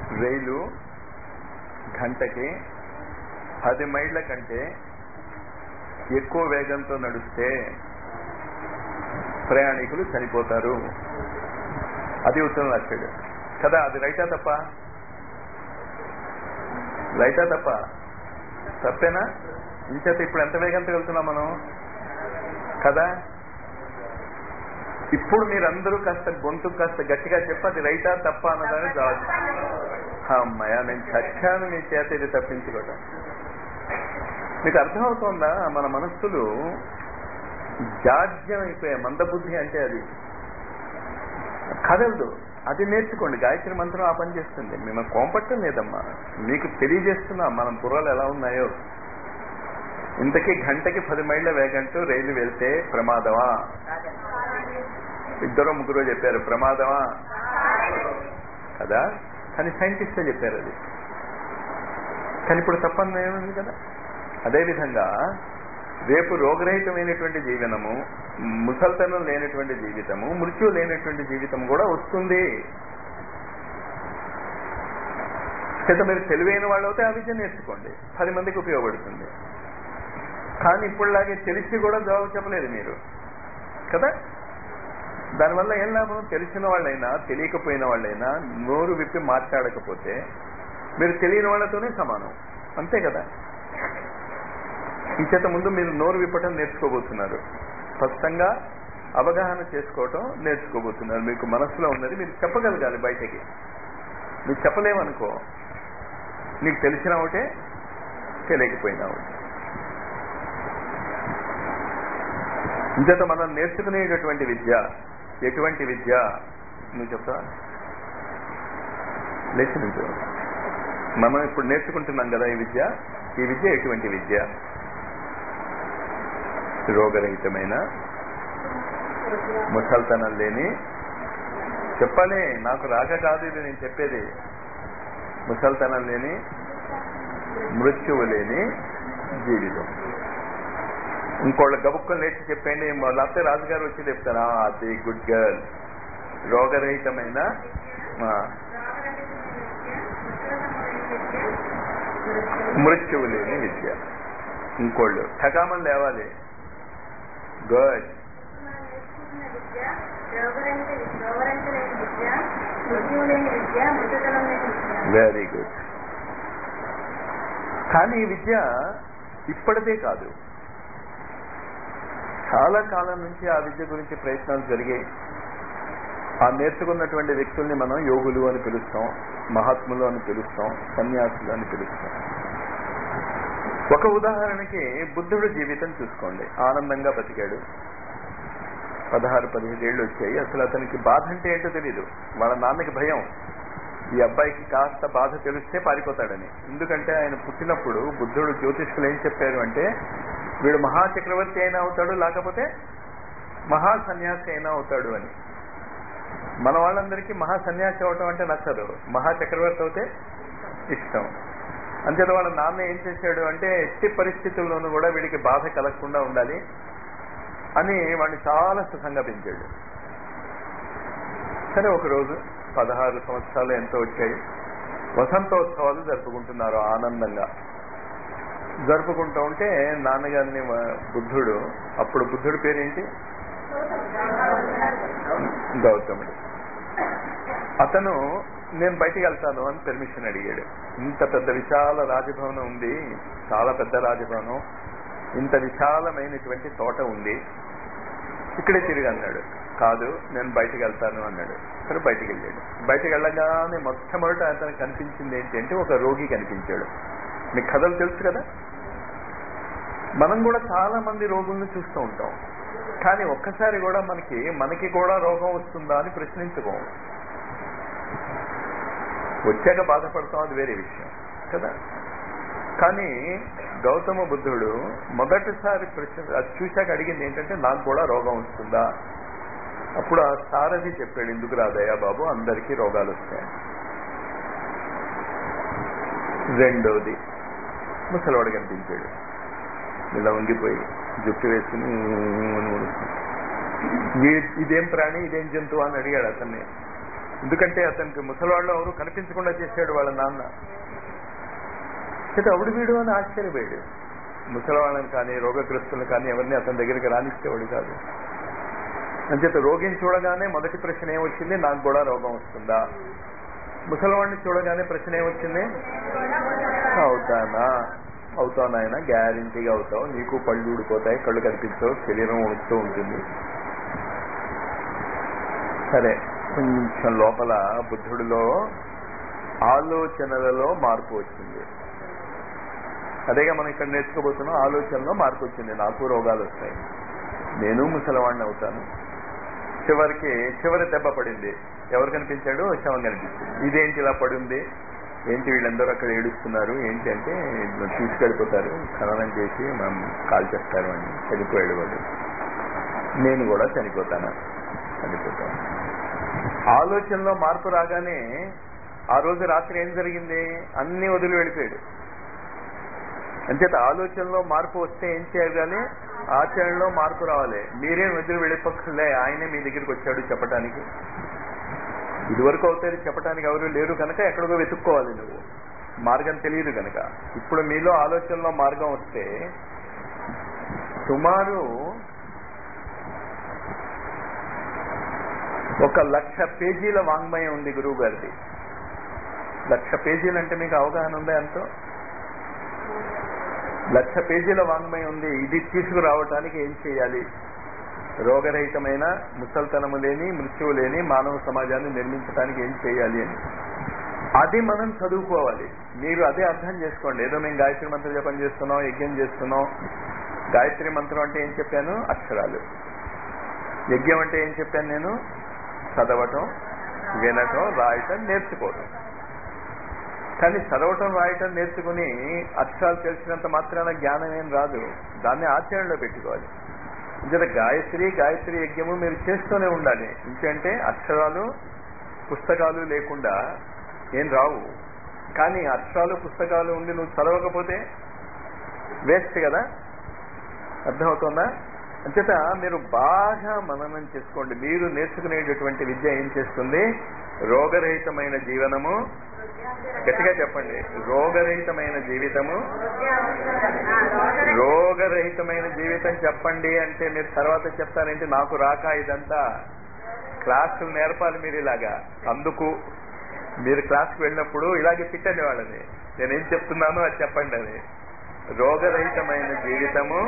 రైలు గంటకి పది మైళ్ళ కంటే ఎక్కువ వేగంతో నడిస్తే ప్రయాణికులు చనిపోతారు అది ఉత్తరం రాశాడు కదా అది రైటా తప్ప రైటా తప్ప తప్పేనా ఇంచేత ఇప్పుడు ఎంత వేగంతో వెళ్తున్నాం మనం కదా ఇప్పుడు మీరందరూ కాస్త గొంతు కాస్త గట్టిగా చెప్పి అది రైటా తప్ప అన్నదాన్ని జవాబు అమ్మాయ నేను చచ్చాను మీ చేత ఇది తప్పించుకోవటం మీకు అర్థమవుతోందా మన మనస్సులు జాడ్యం అయిపోయాయి మందబుద్ధి అంటే అది కదలదు అది నేర్చుకోండి గాయత్రి మంత్రం ఆ పని చేస్తుంది మిమ్మల్ని కోంపట్టం లేదమ్మా మీకు తెలియజేస్తున్నా మన బుర్రలు ఎలా ఉన్నాయో ఇంతకీ గంటకి పది మైళ్ళ వేగంతో రైలు వెళ్తే ప్రమాదమా ఇద్దరు ముగ్గురు చెప్పారు ప్రమాదమా కదా కానీ సైంటిస్టే చెప్పారు అది కానీ ఇప్పుడు తప్పని ఏముంది కదా అదేవిధంగా రేపు రోగరహితమైనటువంటి జీవనము ముసల్తనం లేనటువంటి జీవితము మృత్యు లేనటువంటి జీవితం కూడా వస్తుంది చేత మీరు తెలివైన వాళ్ళు అయితే ఆ విద్య నేర్చుకోండి పది మందికి ఉపయోగపడుతుంది కానీ ఇప్పుడులాగే తెలిసి కూడా జవాబు చెప్పలేదు మీరు కదా దానివల్ల ఏం లాభం తెలిసిన వాళ్ళైనా తెలియకపోయిన వాళ్ళైనా నోరు విప్పి మాట్లాడకపోతే మీరు తెలియని వాళ్ళతోనే సమానం అంతే కదా ఇంచేత ముందు మీరు నోరు విప్పటం నేర్చుకోబోతున్నారు స్పష్టంగా అవగాహన చేసుకోవటం నేర్చుకోబోతున్నారు మీకు మనసులో ఉన్నది మీరు చెప్పగలగాలి బయటకి మీరు చెప్పలేమనుకో నీకు తెలిసిన ఒకటే తెలియకపోయినా ఒకటే ఇంచేత మనం నేర్చుకునేటటువంటి విద్య ఎటువంటి విద్య నువ్వు చెప్తా లేచి నుంచో మనం ఇప్పుడు నేర్చుకుంటున్నాం కదా ఈ విద్య ఈ విద్య ఎటువంటి విద్య రోగరహితమైన ముసల్తనం లేని చెప్పాలి నాకు రాక కాదు ఇది నేను చెప్పేది ముసల్తనం లేని మృత్యువు లేని జీవితం ఇంకోళ్ళ గబుక్కలు లేచి చెప్పండి లేకపోతే రాజుగారు వచ్చి చెప్తారా అది గుడ్ గర్ల్ రోగరహితమైన మృత్యువు లేని విద్య ఇంకోళ్ళు ఠకామని లేవాలి గుడ్ వెరీ గుడ్ కానీ ఈ విద్య ఇప్పటిదే కాదు చాలా కాలం నుంచి ఆ విద్య గురించి ప్రయత్నాలు జరిగాయి ఆ నేర్చుకున్నటువంటి వ్యక్తుల్ని మనం యోగులు అని పిలుస్తాం మహాత్ములు అని పిలుస్తాం సన్యాసులు అని పిలుస్తాం ఒక ఉదాహరణకి బుద్ధుడు జీవితం చూసుకోండి ఆనందంగా బతికాడు పదహారు పదిహేడు ఏళ్ళు వచ్చాయి అసలు అతనికి బాధ అంటే ఏంటో తెలీదు వాళ్ళ నాన్నకి భయం ఈ అబ్బాయికి కాస్త బాధ తెలిస్తే పారిపోతాడని ఎందుకంటే ఆయన పుట్టినప్పుడు బుద్ధుడు జ్యోతిష్కులు ఏం చెప్పారు అంటే వీడు మహాచక్రవర్తి అయినా అవుతాడు లేకపోతే మహా సన్యాసి అయినా అవుతాడు అని మన వాళ్ళందరికీ మహా సన్యాసి అవటం అంటే నచ్చదు మహా చక్రవర్తి అవుతే ఇష్టం అంతేత వాళ్ళ నాన్న ఏం చేశాడు అంటే ఎట్టి పరిస్థితుల్లోనూ కూడా వీడికి బాధ కలగకుండా ఉండాలి అని వాడిని చాలా సుఖంగా పెంచాడు సరే ఒకరోజు పదహారు సంవత్సరాలు ఎంతో వచ్చాయి వసంతోత్సవాలు జరుపుకుంటున్నారు ఆనందంగా జరుపుకుంటూ ఉంటే నాన్నగారిని బుద్ధుడు అప్పుడు బుద్ధుడి పేరేంటి గౌతముడు అతను నేను బయటికి వెళ్తాను అని పెర్మిషన్ అడిగాడు ఇంత పెద్ద విశాల రాజభవనం ఉంది చాలా పెద్ద రాజభవనం ఇంత విశాలమైనటువంటి తోట ఉంది ఇక్కడే తిరిగి అన్నాడు కాదు నేను బయటికి వెళ్తాను అన్నాడు సరే బయటికి వెళ్ళాడు బయటికి వెళ్ళగానే మొట్టమొదట అతను కనిపించింది ఏంటి అంటే ఒక రోగి కనిపించాడు మీకు కథలు తెలుసు కదా మనం కూడా చాలా మంది రోగుల్ని చూస్తూ ఉంటాం కానీ ఒక్కసారి కూడా మనకి మనకి కూడా రోగం వస్తుందా అని ప్రశ్నించుకోం వచ్చాక బాధపడతాం అది వేరే విషయం కదా కానీ గౌతమ బుద్ధుడు మొదటిసారి ప్రశ్న అది చూశాక అడిగింది ఏంటంటే నాకు కూడా రోగం వస్తుందా అప్పుడు ఆ సారథి చెప్పాడు ఎందుకు రాదయ్యా బాబు అందరికీ రోగాలు వస్తాయి రెండోది ముసలివాడు కనిపించాడు ఇలా వంగిపోయి జుట్టు వేసుకుని ఇదేం ప్రాణి ఇదేం జంతువు అని అడిగాడు అతన్ని ఎందుకంటే అతనికి ముసలివాళ్ళు ఎవరు కనిపించకుండా చేశాడు వాళ్ళ నాన్న చేత అవుడు వీడు అని ఆశ్చర్యపోయాడు ముసలివాళ్ళని కానీ రోగగ్రస్తులను కానీ ఎవరిని అతని దగ్గరికి రానిచ్చేవాడు కాదు అంచేత రోగిని చూడగానే మొదటి ప్రశ్న ఏమొచ్చింది నాకు కూడా రోగం వస్తుందా ముసలివాడిని చూడగానే ప్రశ్న ఏమొచ్చింది అవుతానా అవుతాను ఆయన గ్యారంటీగా అవుతావు నీకు పళ్ళు ఊడిపోతాయి కళ్ళు కనిపించవు శరీరం వస్తూ ఉంటుంది సరే కొంచెం లోపల బుద్ధుడిలో ఆలోచనలలో మార్పు వచ్చింది అదేగా మనం ఇక్కడ నేర్చుకోబోతున్నాం ఆలోచనలో మార్పు వచ్చింది నాకు రోగాలు వస్తాయి నేను ముసలివాడిని అవుతాను చివరికి చివరి దెబ్బ పడింది ఎవరు కనిపించాడు శవం కనిపించింది ఇదేంటి ఇలా పడింది ఏంటి వీళ్ళందరూ అక్కడ ఏడుస్తున్నారు ఏంటి అంటే తీసుకెళ్ళిపోతారు ఖననం చేసి మనం కాల్ చేస్తారు అని చనిపోయాడు వాడు నేను కూడా చనిపోతాను చనిపోతాను ఆలోచనలో మార్పు రాగానే ఆ రోజు రాత్రి ఏం జరిగింది అన్ని వదిలి వెళ్ళిపోయాడు అంచేత ఆలోచనలో మార్పు వస్తే ఏం చేయాలి ఆచరణలో మార్పు రావాలి మీరేం వదిలి వెళ్ళిపోకలే ఆయనే మీ దగ్గరికి వచ్చాడు చెప్పడానికి ఇదివరకు అవుతారు చెప్పడానికి ఎవరు లేరు కనుక ఎక్కడికో వెతుక్కోవాలి నువ్వు మార్గం తెలియదు కనుక ఇప్పుడు మీలో ఆలోచనలో మార్గం వస్తే సుమారు ఒక లక్ష పేజీల వాంగ్మయం ఉంది గురువు గారిది లక్ష పేజీలు అంటే మీకు అవగాహన ఉందా ఎంతో లక్ష పేజీల వాంగ్మయం ఉంది ఇది తీసుకురావటానికి ఏం చేయాలి రోగరహితమైన ముసల్తనము లేని మృత్యువు లేని మానవ సమాజాన్ని నిర్మించడానికి ఏం చేయాలి అని అది మనం చదువుకోవాలి మీరు అదే అర్థం చేసుకోండి ఏదో మేము గాయత్రి మంత్ర జపం చేస్తున్నాం యజ్ఞం చేస్తున్నాం గాయత్రి మంత్రం అంటే ఏం చెప్పాను అక్షరాలు యజ్ఞం అంటే ఏం చెప్పాను నేను చదవటం వినటం రాయటం నేర్చుకోవటం కానీ చదవటం రాయటం నేర్చుకుని అక్షరాలు తెలిసినంత మాత్రాన జ్ఞానం ఏం రాదు దాన్ని ఆచరణలో పెట్టుకోవాలి ఇంత గాయత్రి గాయత్రి యజ్ఞము మీరు చేస్తూనే ఉండాలి ఇంకంటే అక్షరాలు పుస్తకాలు లేకుండా ఏం రావు కానీ అక్షరాలు పుస్తకాలు ఉండి నువ్వు చదవకపోతే వేస్ట్ కదా అర్థమవుతుందా అంచేత మీరు బాగా మననం చేసుకోండి మీరు నేర్చుకునేటటువంటి విద్య ఏం చేస్తుంది రోగరహితమైన జీవనము గట్టిగా చెప్పండి రోగరహితమైన జీవితము రోగరహితమైన జీవితం చెప్పండి అంటే మీరు తర్వాత చెప్తారంటే నాకు రాక ఇదంతా క్లాసులు నేర్పాలి మీరు ఇలాగా అందుకు మీరు క్లాస్కి వెళ్ళినప్పుడు ఇలాగే తిట్టండి వాళ్ళని నేనేం చెప్తున్నానో అది చెప్పండి అని రోగరహితమైన జీవితము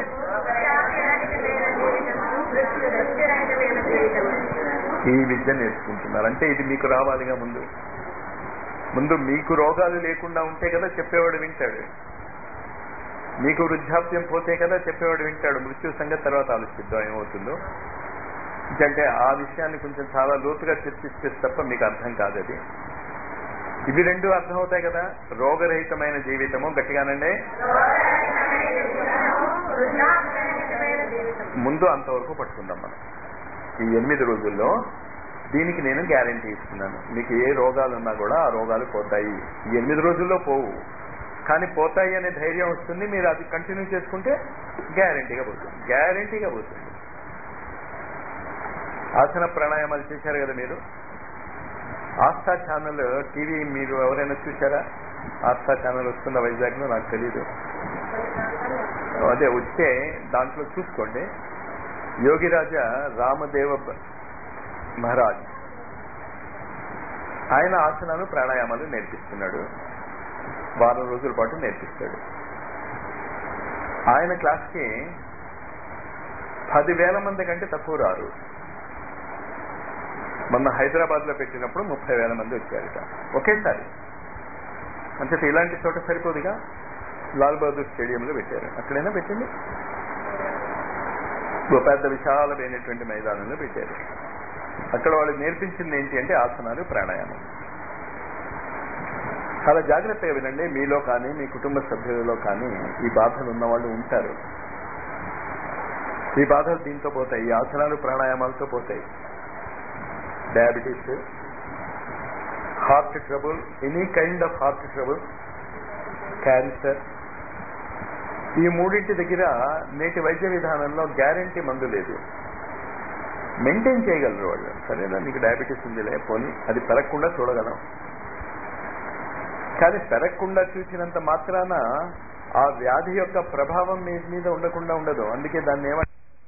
ఈ విద్య నేర్చుకుంటున్నారు అంటే ఇది మీకు రావాలిగా ముందు ముందు మీకు రోగాలు లేకుండా ఉంటే కదా చెప్పేవాడు వింటాడు మీకు వృద్ధాప్యం పోతే కదా చెప్పేవాడు వింటాడు మృత్యు సంగతి తర్వాత ఆలోచిద్దాం ఏమవుతుందో అంటే ఆ విషయాన్ని కొంచెం చాలా లోతుగా చర్చిస్తే తప్ప మీకు అర్థం కాదు అది ఇవి రెండు అర్థమవుతాయి కదా రోగరహితమైన జీవితము గట్టిగానండి ముందు అంతవరకు పట్టుకుందాం మనం ఈ ఎనిమిది రోజుల్లో దీనికి నేను గ్యారంటీ ఇస్తున్నాను మీకు ఏ రోగాలు ఉన్నా కూడా ఆ రోగాలు పోతాయి ఈ ఎనిమిది రోజుల్లో పోవు కానీ పోతాయి అనే ధైర్యం వస్తుంది మీరు అది కంటిన్యూ చేసుకుంటే గ్యారంటీగా పోతుంది గ్యారంటీగా పోతుంది ఆసన ప్రాణాయామాలు చేశారు కదా మీరు ఆస్థా ఛానల్ టీవీ మీరు ఎవరైనా చూసారా ఆస్థా ఛానల్ వస్తుందా వైజాగ్లో నాకు తెలీదు అదే వచ్చే దాంట్లో చూసుకోండి యోగిరాజా రామదేవ మహారాజ్ ఆయన ఆసనాలు ప్రాణాయామాలు నేర్పిస్తున్నాడు వారం రోజుల పాటు నేర్పిస్తాడు ఆయన క్లాస్కి పదివేల మంది కంటే తక్కువ రారు మొన్న హైదరాబాద్ లో పెట్టినప్పుడు ముప్పై వేల మంది వచ్చారట ఒకేసారి అంటే ఇలాంటి చోట సరిపోదుగా లాల్ బహదూర్ స్టేడియంలో పెట్టారు అక్కడైనా పెట్టింది ఓ పెద్ద విశాలమైనటువంటి మైదానంలో పెట్టారు అక్కడ వాళ్ళు నేర్పించింది ఏంటి అంటే ఆసనాలు ప్రాణాయామం చాలా జాగ్రత్తగా వినండి మీలో కానీ మీ కుటుంబ సభ్యులలో కానీ ఈ బాధలు ఉన్న వాళ్ళు ఉంటారు ఈ బాధలు దీంతో పోతాయి ఈ ఆసనాలు ప్రాణాయామాలతో పోతాయి diabetes heart trouble any kind of heart trouble cancer ఈ మూడింటి దగ్గర నేటి వైద్య విధానంలో గ్యారంటీ మందు లేదు మెయింటైన్ చేయగలరు వాళ్ళు సరేనా నీకు డయాబెటీస్ ఉందిలే పోనీ అది పెరగకుండా చూడగలం కానీ పెరగకుండా చూసినంత మాత్రాన ఆ వ్యాధి యొక్క ప్రభావం మీ మీద ఉండకుండా ఉండదు అందుకే దాన్ని ఏమంటారు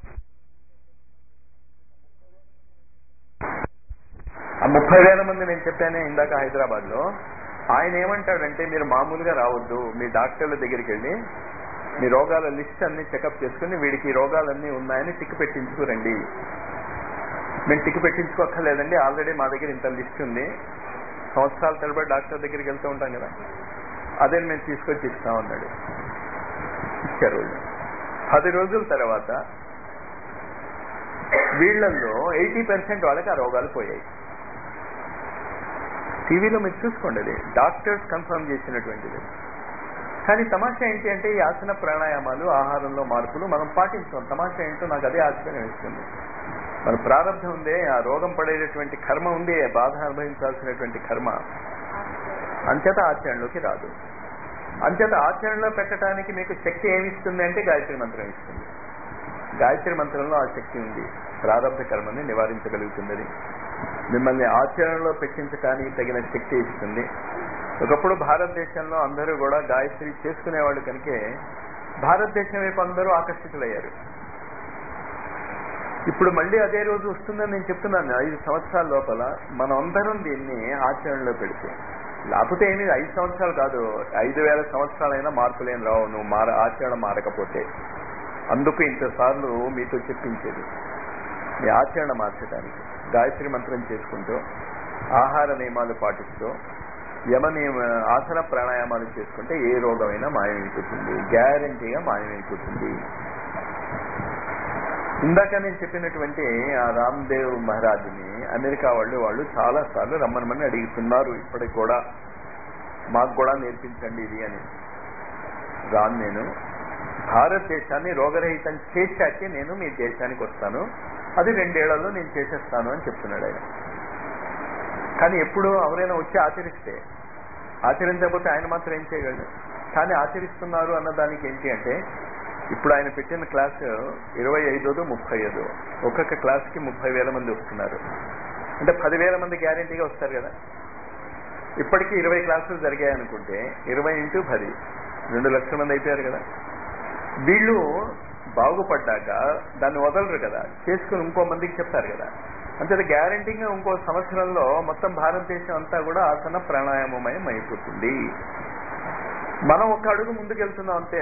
ఆ ముప్పై వేల మంది నేను చెప్పానే ఇందాక హైదరాబాద్ లో ఆయన ఏమంటాడంటే మీరు మామూలుగా రావద్దు మీ డాక్టర్ల దగ్గరికి వెళ్ళి మీ రోగాల లిస్ట్ అన్ని చెకప్ చేసుకుని వీడికి ఈ రోగాలన్నీ ఉన్నాయని టిక్ పెట్టించుకురండి మేము టిక్ పెట్టించుకోక్కర్లేదండి ఆల్రెడీ మా దగ్గర ఇంత లిస్ట్ ఉంది సంవత్సరాల తరబడి డాక్టర్ దగ్గరికి వెళ్తూ ఉంటాం కదా అదే మేము తీసుకొచ్చి ఇస్తాం అన్నాడు ఇచ్చారు వాళ్ళు. పది రోజుల తర్వాత వీళ్ళల్లో ఎయిటీ పర్సెంట్ వాళ్ళకి ఆ రోగాలు పోయాయి టీవీలో మీరు చూసుకోండి అది డాక్టర్స్ కన్ఫర్మ్ చేసినటువంటిది కానీ తమాషా ఏంటి అంటే ఈ ఆసన ప్రాణాయామాలు ఆహారంలో మార్పులు మనం పాటించాం తమాషా ఏంటో నాకు అదే ఆశ్చర్యం ఇస్తుంది మన ప్రారంభం ఉందే ఆ రోగం పడేటటువంటి కర్మ ఉంది ఆ బాధ అనుభవించాల్సినటువంటి కర్మ అంచేత ఆచరణలోకి రాదు అంచేత ఆచరణలో పెట్టడానికి మీకు శక్తి ఏమి ఇస్తుంది అంటే గాయత్రి మంత్రం ఇస్తుంది గాయత్రి మంత్రంలో ఆ శక్తి ఉంది ప్రారంభ కర్మని నివారించగలుగుతున్నది మిమ్మల్ని ఆచరణలో పెట్టించడానికి తగిన శక్తి ఇస్తుంది ఒకప్పుడు భారతదేశంలో అందరూ కూడా గాయత్రి చేసుకునేవాళ్ళు కనుకే భారతదేశం వైపు అందరూ ఆకర్షితులయ్యారు ఇప్పుడు మళ్ళీ అదే రోజు వస్తుందని నేను చెప్తున్నాను ఐదు సంవత్సరాల లోపల మనం అందరం దీన్ని ఆచరణలో పెడితే లేకపోతే ఏమి ఐదు సంవత్సరాలు కాదు ఐదు వేల సంవత్సరాలైనా మార్పులేం రావు నువ్వు మార ఆచరణ మారకపోతే అందుకు ఇంతసార్లు మీతో చెప్పించేది మీ ఆచరణ మార్చడానికి గాయత్రి మంత్రం చేసుకుంటూ ఆహార నియమాలు పాటిస్తూ యమ నియమ ఆసన ప్రాణాయామాలు చేసుకుంటే ఏ రోగమైనా మాయమైపోతుంది గ్యారంటీగా మాయమైపోతుంది ఇందాక నేను చెప్పినటువంటి ఆ రామ్దేవ్ మహారాజుని అమెరికా వాళ్ళు వాళ్ళు చాలా సార్లు రమ్మనమని అడుగుతున్నారు ఇప్పటికి కూడా మాకు కూడా నేర్పించండి ఇది అని రాను నేను భారతదేశాన్ని రోగరహితం చేశాకే నేను మీ దేశానికి వస్తాను అది రెండేళ్లలో నేను చేసేస్తాను అని చెప్తున్నాడు ఆయన కానీ ఎప్పుడు ఎవరైనా వచ్చి ఆచరిస్తే ఆచరించకపోతే ఆయన మాత్రం ఏం చేయగలడు కానీ ఆచరిస్తున్నారు అన్న దానికి ఏంటి అంటే ఇప్పుడు ఆయన పెట్టిన క్లాస్ ఇరవై ఐదోదో ముప్పై ఐదో ఒక్కొక్క క్లాస్ కి ముప్పై వేల మంది వస్తున్నారు అంటే పదివేల మంది గ్యారంటీగా వస్తారు కదా ఇప్పటికీ ఇరవై క్లాసులు జరిగాయి అనుకుంటే ఇరవై ఇంటూ పది రెండు లక్షల మంది అయిపోయారు కదా వీళ్ళు బాగుపడ్డాక దాన్ని వదలరు కదా చేసుకుని ఇంకో మందికి చెప్తారు కదా అంతే గ్యారంటీగా ఇంకో సంవత్సరంలో మొత్తం భారతదేశం అంతా కూడా ఆసన ప్రాణాయామమయం అయిపోతుంది మనం ఒక అడుగు ముందుకెళ్తున్నాం అంతే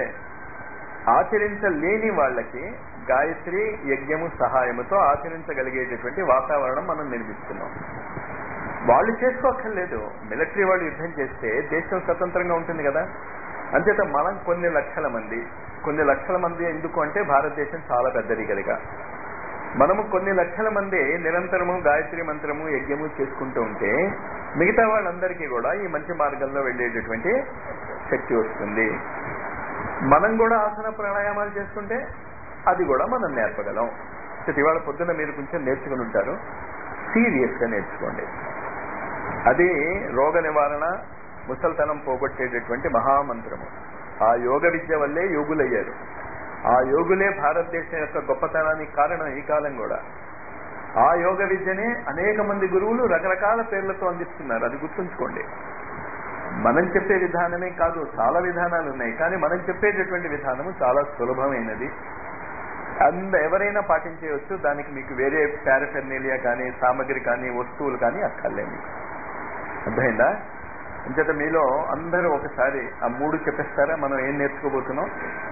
ఆచరించలేని వాళ్ళకి గాయత్రి యజ్ఞము సహాయముతో ఆచరించగలిగేటటువంటి వాతావరణం మనం నిర్మిస్తున్నాం వాళ్ళు చేసుకోక్కర్లేదు మిలిటరీ వాళ్ళు యుద్ధం చేస్తే దేశం స్వతంత్రంగా ఉంటుంది కదా అంచేత మనం కొన్ని లక్షల మంది కొన్ని లక్షల మంది ఎందుకు అంటే భారతదేశం చాలా పెద్దది కనుక మనము కొన్ని లక్షల మంది నిరంతరము గాయత్రి మంత్రము యజ్ఞము చేసుకుంటూ ఉంటే మిగతా వాళ్ళందరికీ కూడా ఈ మంచి మార్గంలో వెళ్ళేటటువంటి శక్తి వస్తుంది మనం కూడా ఆసన ప్రాణాయామాలు చేసుకుంటే అది కూడా మనం నేర్పగలం ఇవాళ పొద్దున్న మీరు కొంచెం నేర్చుకుని ఉంటారు సీరియస్ గా నేర్చుకోండి అది రోగ నివారణ ముసల్తనం పోగొట్టేటటువంటి మహామంత్రము ఆ యోగ విద్య వల్లే యోగులయ్యారు ఆ యోగులే భారతదేశం యొక్క గొప్పతనానికి కారణం ఈ కాలం కూడా ఆ యోగ విద్యనే అనేక మంది గురువులు రకరకాల పేర్లతో అందిస్తున్నారు అది గుర్తుంచుకోండి మనం చెప్పే విధానమే కాదు చాలా విధానాలు ఉన్నాయి కానీ మనం చెప్పేటటువంటి విధానము చాలా సులభమైనది అంద ఎవరైనా పాటించేయవచ్చు దానికి మీకు వేరే పారఫెర్నీలియా కానీ సామగ్రి కానీ వస్తువులు కానీ అక్కర్లేమి అర్థమైందా అంచేత మీలో అందరూ ఒకసారి ఆ మూడు చెప్పేస్తారా మనం ఏం నేర్చుకోబోతున్నాం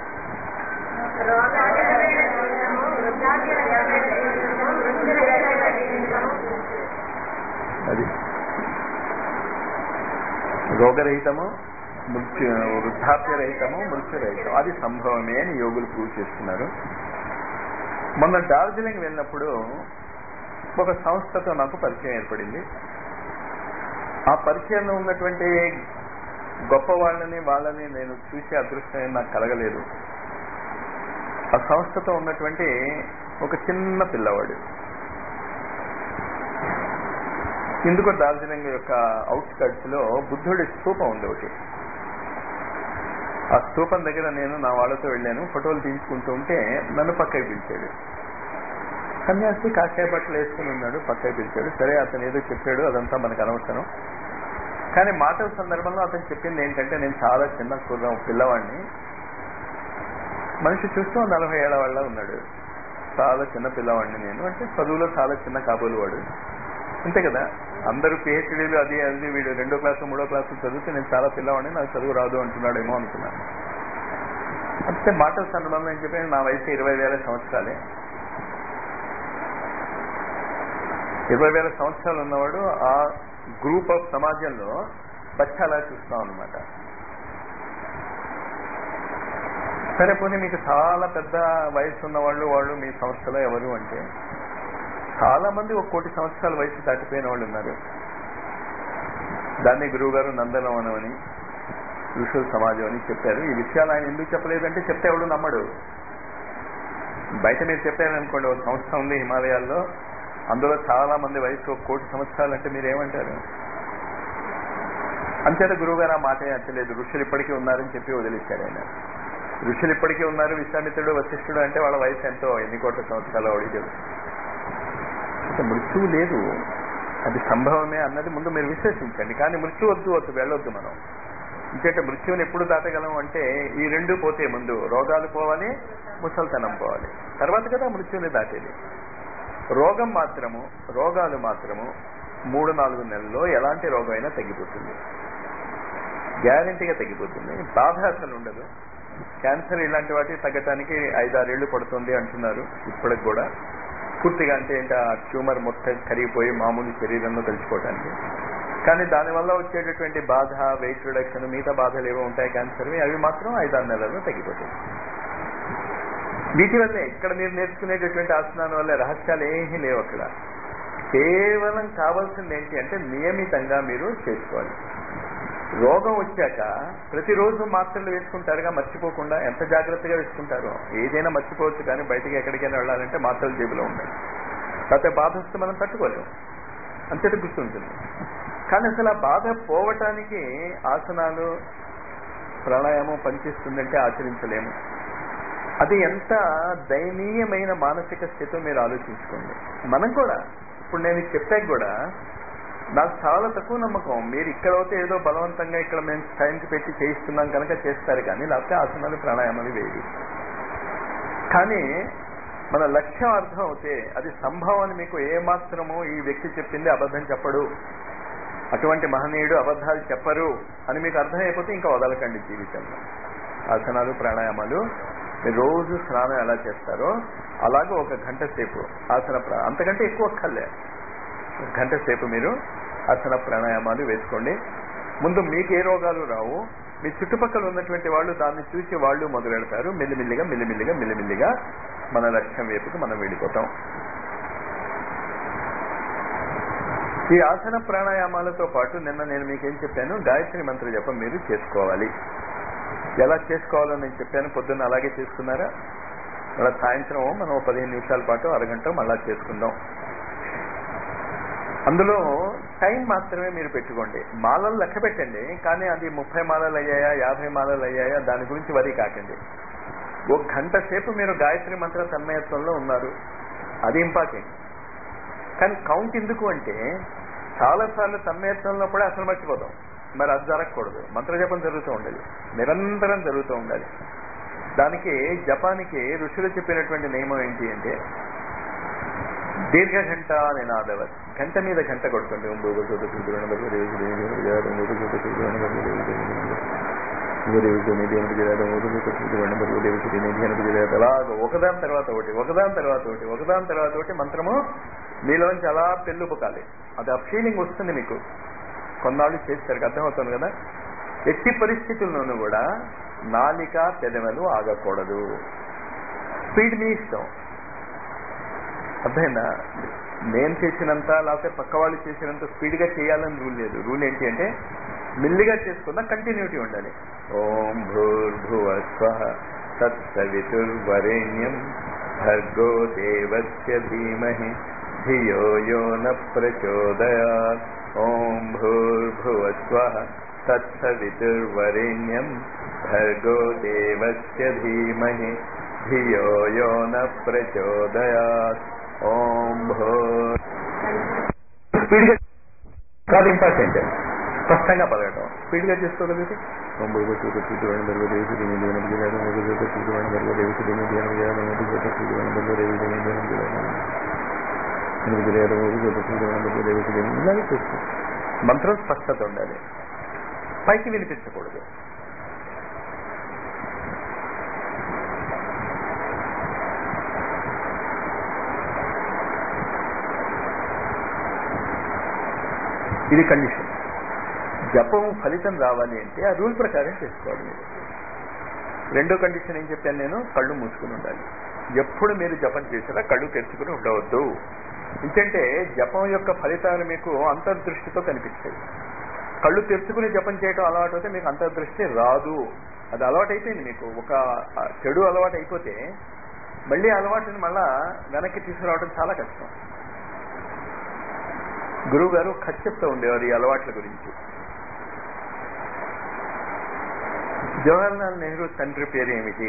అది రోగరహితము మృత్యు వృద్ధాప్యరహితము మృత్యురహితం అది సంభవమే అని యోగులు ప్రూవ్ చేస్తున్నారు మొన్న డార్జిలింగ్ వెళ్ళినప్పుడు ఒక సంస్థతో నాకు పరిచయం ఏర్పడింది ఆ పరిచయంలో ఉన్నటువంటి గొప్ప వాళ్ళని వాళ్ళని నేను చూసే అదృష్టం నాకు కలగలేదు ఆ సంస్థతో ఉన్నటువంటి ఒక చిన్న పిల్లవాడు ఇందుకు డార్జిలింగ్ యొక్క అవుట్స్కట్స్ లో బుద్ధుడి స్తూపం ఉంది ఒకటి ఆ స్తూపం దగ్గర నేను నా వాళ్ళతో వెళ్ళాను ఫోటోలు తీసుకుంటూ ఉంటే నన్ను పక్కకి పిలిచాడు సన్యాసి కాషాయ బట్టలు వేసుకుని ఉన్నాడు పక్కకి పిలిచాడు సరే అతను ఏదో చెప్పాడు అదంతా మనకు అనవసరం కానీ మాటల సందర్భంలో అతను చెప్పింది ఏంటంటే నేను చాలా చిన్న కుర్రం పిల్లవాడిని మనిషి చూస్తూ నలభై ఏళ్ళ వాళ్ళ ఉన్నాడు చాలా చిన్న పిల్లవాడిని నేను అంటే చదువులో చాలా చిన్న కాబోలు వాడు అంతే కదా అందరూ పిహెచ్డీలు అది అది వీడు రెండో క్లాసు మూడో క్లాసు చదివితే నేను చాలా పిల్లవాడిని నాకు చదువు రాదు అంటున్నాడేమో అనుకున్నాను అంతే మాటల సందర్భంలో ఏం చెప్పాను నా వయసు ఇరవై వేల సంవత్సరాలే ఇరవై వేల సంవత్సరాలు ఉన్నవాడు ఆ గ్రూప్ ఆఫ్ సమాజంలో బచ్చాలా చూస్తాం అనమాట సరే పోనీ మీకు చాలా పెద్ద వయసు ఉన్న వాళ్ళు వాళ్ళు మీ సంస్థలో ఎవరు అంటే చాలా మంది ఒక కోటి సంవత్సరాల వయసు దాటిపోయిన వాళ్ళు ఉన్నారు దాన్ని గురువు గారు నందనవనం అని ఋషుల సమాజం అని చెప్పారు ఈ విషయాలు ఆయన ఎందుకు చెప్పలేదంటే చెప్తే ఎవడు నమ్మడు బయట మీరు చెప్పారనుకోండి ఒక సంస్థ ఉంది హిమాలయాల్లో అందులో చాలా మంది వయసు ఒక కోటి సంవత్సరాలు అంటే మీరు ఏమంటారు అంతేత గురువుగారు ఆ మాట అంటలేదు ఋషులు ఇప్పటికీ ఉన్నారని చెప్పి వదిలేశారు ఆయన ఋషులు ఇప్పటికీ ఉన్నారు విశ్వామిత్రుడు వశిష్ఠుడు అంటే వాళ్ళ వయసు ఎంతో ఎన్ని కోట్ల సంవత్సరాలు అడిగి తెలుసు అంటే మృత్యువు లేదు అది సంభవమే అన్నది ముందు మీరు విశ్లేషించండి కానీ మృత్యు వద్దు వద్దు వెళ్ళొద్దు మనం ఇంకేంటే మృత్యువుని ఎప్పుడు దాటగలం అంటే ఈ రెండు పోతే ముందు రోగాలు పోవాలి ముసల్తనం పోవాలి తర్వాత కదా మృత్యువుని దాటేది రోగం మాత్రము రోగాలు మాత్రము మూడు నాలుగు నెలల్లో ఎలాంటి రోగం అయినా తగ్గిపోతుంది గ్యారంటీగా తగ్గిపోతుంది బాధ అసలు ఉండదు క్యాన్సర్ ఇలాంటి వాటి తగ్గటానికి ఐదారేళ్లు పడుతుంది అంటున్నారు ఇప్పటికి కూడా పూర్తిగా అంటే ఏంటి ఆ ట్యూమర్ మొత్తం కరిగిపోయి మామూలు శరీరంలో కలిసిపోవటానికి కానీ దానివల్ల వచ్చేటటువంటి బాధ వెయిట్ రిడక్షన్ మిగతా బాధలు ఏవో ఉంటాయి క్యాన్సర్వి అవి మాత్రం ఐదారు నెలల్లో తగ్గిపోతాయి వీటి వల్లే ఇక్కడ మీరు నేర్చుకునేటటువంటి ఆసనాల వల్ల రహస్యాలు ఏమీ లేవు అక్కడ కేవలం కావాల్సింది ఏంటి అంటే నియమితంగా మీరు చేసుకోవాలి రోగం వచ్చాక ప్రతిరోజు మాత్రలు వేసుకుంటారుగా మర్చిపోకుండా ఎంత జాగ్రత్తగా వేసుకుంటారో ఏదైనా మర్చిపోవచ్చు కానీ బయటికి ఎక్కడికైనా వెళ్ళాలంటే మాత్రలు జేబులో ఉండాలి లేకపోతే బాధ వస్తే మనం తట్టుకోలేము అంతటి గుర్తుంటుంది కానీ అసలు ఆ బాధ పోవటానికి ఆసనాలు ప్రాణాయామం పనిచేస్తుందంటే ఆచరించలేము అది ఎంత దయనీయమైన మానసిక స్థితితో మీరు ఆలోచించుకోండి మనం కూడా ఇప్పుడు నేను చెప్పాక కూడా నాకు చాలా తక్కువ నమ్మకం మీరు ఇక్కడ అయితే ఏదో బలవంతంగా ఇక్కడ మేము టైంకి పెట్టి చేయిస్తున్నాం కనుక చేస్తారు కానీ లేకపోతే ఆసనాలు ప్రాణాయామాలు వేయదు కానీ మన లక్ష్యం అర్థం అవుతే అది సంభవం అని మీకు ఏ మాత్రము ఈ వ్యక్తి చెప్పింది అబద్ధం చెప్పడు అటువంటి మహనీయుడు అబద్ధాలు చెప్పరు అని మీకు అర్థమైపోతే ఇంకా వదలకండి జీవితంలో ఆసనాలు ప్రాణాయామాలు మీరు రోజు స్నానం ఎలా చేస్తారో అలాగే ఒక గంట సేపు ఆసన ప్రా- అంతకంటే ఎక్కువ కల్లే గంట సేపు మీరు ఆసన ప్రాణాయామాలు వేసుకోండి ముందు మీకు ఏ రోగాలు రావు మీ చుట్టుపక్కల ఉన్నటువంటి వాళ్ళు దాన్ని చూసి వాళ్ళు మొదలెడతారు మెల్లిమెల్లిగా మెల్లిమెల్లిగా మెల్లిమెల్లిగా మన లక్ష్యం వైపుకి మనం వెళ్ళిపోతాం ఈ ఆసన ప్రాణాయామాలతో పాటు నిన్న నేను మీకేం చెప్పాను గాయత్రి మంత్ర జపం మీరు చేసుకోవాలి ఎలా చేసుకోవాలో నేను చెప్పాను పొద్దున్న అలాగే చేసుకున్నారా మళ్ళీ సాయంత్రం మనం ఓ పదిహేను నిమిషాల పాటు అరగంట మళ్ళా చేసుకుందాం అందులో టైం మాత్రమే మీరు పెట్టుకోండి మాలలు లెక్క పెట్టండి కానీ అది ముప్పై మాలలు అయ్యాయా యాభై మాలలు అయ్యాయా దాని గురించి వరి కాకండి ఒక గంట సేపు మీరు గాయత్రి మంత్ర తన్మయత్వంలో ఉన్నారు అది ఇంపార్టెంట్ కానీ కౌంట్ ఎందుకు అంటే చాలాసార్లు తన్మయత్వంలో కూడా అసలు మర్చిపోతాం మరి అది జరగకూడదు మంత్రజపం జరుగుతూ ఉండాలి నిరంతరం జరుగుతూ ఉండాలి దానికి జపానికి ఋషులు చెప్పినటువంటి నియమం ఏంటి అంటే దీర్ఘ గంట నినాదవ గంట మీద గంట కొడుతుంది అలాగ ఒకదాని తర్వాత ఒకటి ఒకదాని తర్వాత ఒకటి ఒకదాని తర్వాత ఒకటి మంత్రము మీలోంచి అలా పెళ్ళుపుకాలి అది ఆ ఫీలింగ్ వస్తుంది మీకు కొన్నాళ్ళు చేస్తారు అర్థమవుతుంది కదా ఎట్టి పరిస్థితుల్లోనూ కూడా నాలిక పెదవులు ఆగకూడదు స్పీడ్ మీ ఇష్టం అర్థమైందా నేను చేసినంత లేకపోతే పక్క వాళ్ళు చేసినంత స్పీడ్ గా చేయాలని రూల్ లేదు రూల్ ఏంటి అంటే మెల్లిగా చేసుకున్న కంటిన్యూటీ ఉండాలి ఓం భూర్భువ స్వ తత్సవితుర్వరేణ్యం భర్గో దేవస్య ధీమహి ధియో యో న ప్రచోదయాత్ ఓం భూర్భువ స్వ తత్సవితుర్వరేణ్యం భర్గో దేవస్య ధీమహి ధియో యో న ప్రచోదయాత్ ఓం భూ స్పీడ్గా చాలా ఇంపార్టెంట్ స్పష్టంగా పలకటం స్పీడ్గా చేసుకోగలిగితే ఓం భూ భూ చూడడం బరువు దేవి దీని దీని దిగాడు మూడు చూడ చూడడం బరువు దేవి దీని దీని దిగాడు మూడు చూడ చూడడం బరువు దేవి దీని దీని దిగాడు ఎనిమిది దిగాడు మూడు చూడ చూడడం బరువు దేవి దీని ఇలాగే చేసుకో మంత్రం స్పష్టత ఉండాలి పైకి వినిపించకూడదు ఇది కండిషన్ జపం ఫలితం రావాలి అంటే ఆ రూల్ ప్రకారం చేసుకోవాలి మీరు రెండో కండిషన్ ఏం చెప్పాను నేను కళ్ళు మూసుకుని ఉండాలి ఎప్పుడు మీరు జపం చేసినా కళ్ళు తెరుచుకుని ఉండవద్దు ఎందుకంటే జపం యొక్క ఫలితాలు మీకు అంతర్దృష్టితో కనిపిస్తాయి కళ్ళు తెరుచుకుని జపం చేయడం అలవాటు అయితే మీకు అంతర్దృష్టి రాదు అది అలవాటు అయిపోయింది మీకు ఒక చెడు అలవాటు అయిపోతే మళ్ళీ అలవాటుని మళ్ళా వెనక్కి తీసుకురావడం చాలా కష్టం గురువు గారు కథ చెప్తూ ఉండేవారు ఈ అలవాట్ల గురించి జవహర్లాల్ నెహ్రూ తండ్రి పేరు ఏమిటి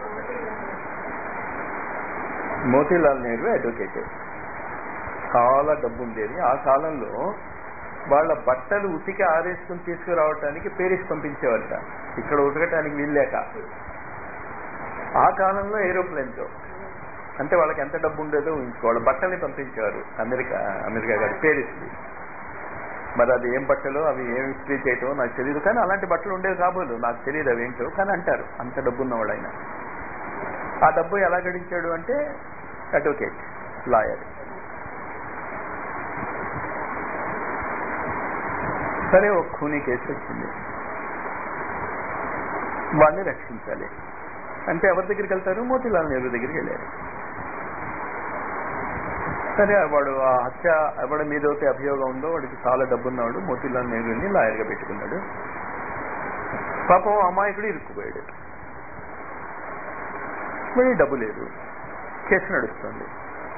మోతీలాల్ నెహ్రూ అడ్వకేట్ చాలా డబ్బు ఉండేది ఆ కాలంలో వాళ్ళ బట్టలు ఉతికి ఆరేసుకుని తీసుకురావటానికి పేరిస్ పంపించేవారట ఇక్కడ ఉతకటానికి వీల్లేక ఆ కాలంలో ఏరోప్లేన్తో అంటే వాళ్ళకి ఎంత డబ్బు ఉండేదో ఊహించుకో వాళ్ళ బట్టల్ని పంపించేవారు అమెరికా అమెరికా గారు పేరిస్కి మరి అది ఏం బట్టలు అవి ఏం ఇస్త్రీ చేయటం నాకు తెలియదు కానీ అలాంటి బట్టలు ఉండేవి కాబోదు నాకు తెలియదు అవి ఏంటో కానీ అంటారు అంత డబ్బు ఉన్నవాడు ఆయన ఆ డబ్బు ఎలా గడించాడు అంటే అడ్వకేట్ లాయర్ సరే ఒక ఖూనీ కేసు వచ్చింది వాడిని రక్షించాలి అంటే ఎవరి దగ్గరికి వెళ్తారు మోతీలాల్ నెహ్రూ దగ్గరికి వెళ్ళారు సరే వాడు ఆ హత్య ఎవడి మీద అయితే అభియోగం ఉందో వాడికి చాలా డబ్బున్నవాడు మోతీలాల్ నెహ్రూని లాయర్గా పెట్టుకున్నాడు పాపం అమాయకుడు ఇరుక్కుపోయాడు మరి డబ్బు లేదు కేసు నడుస్తుంది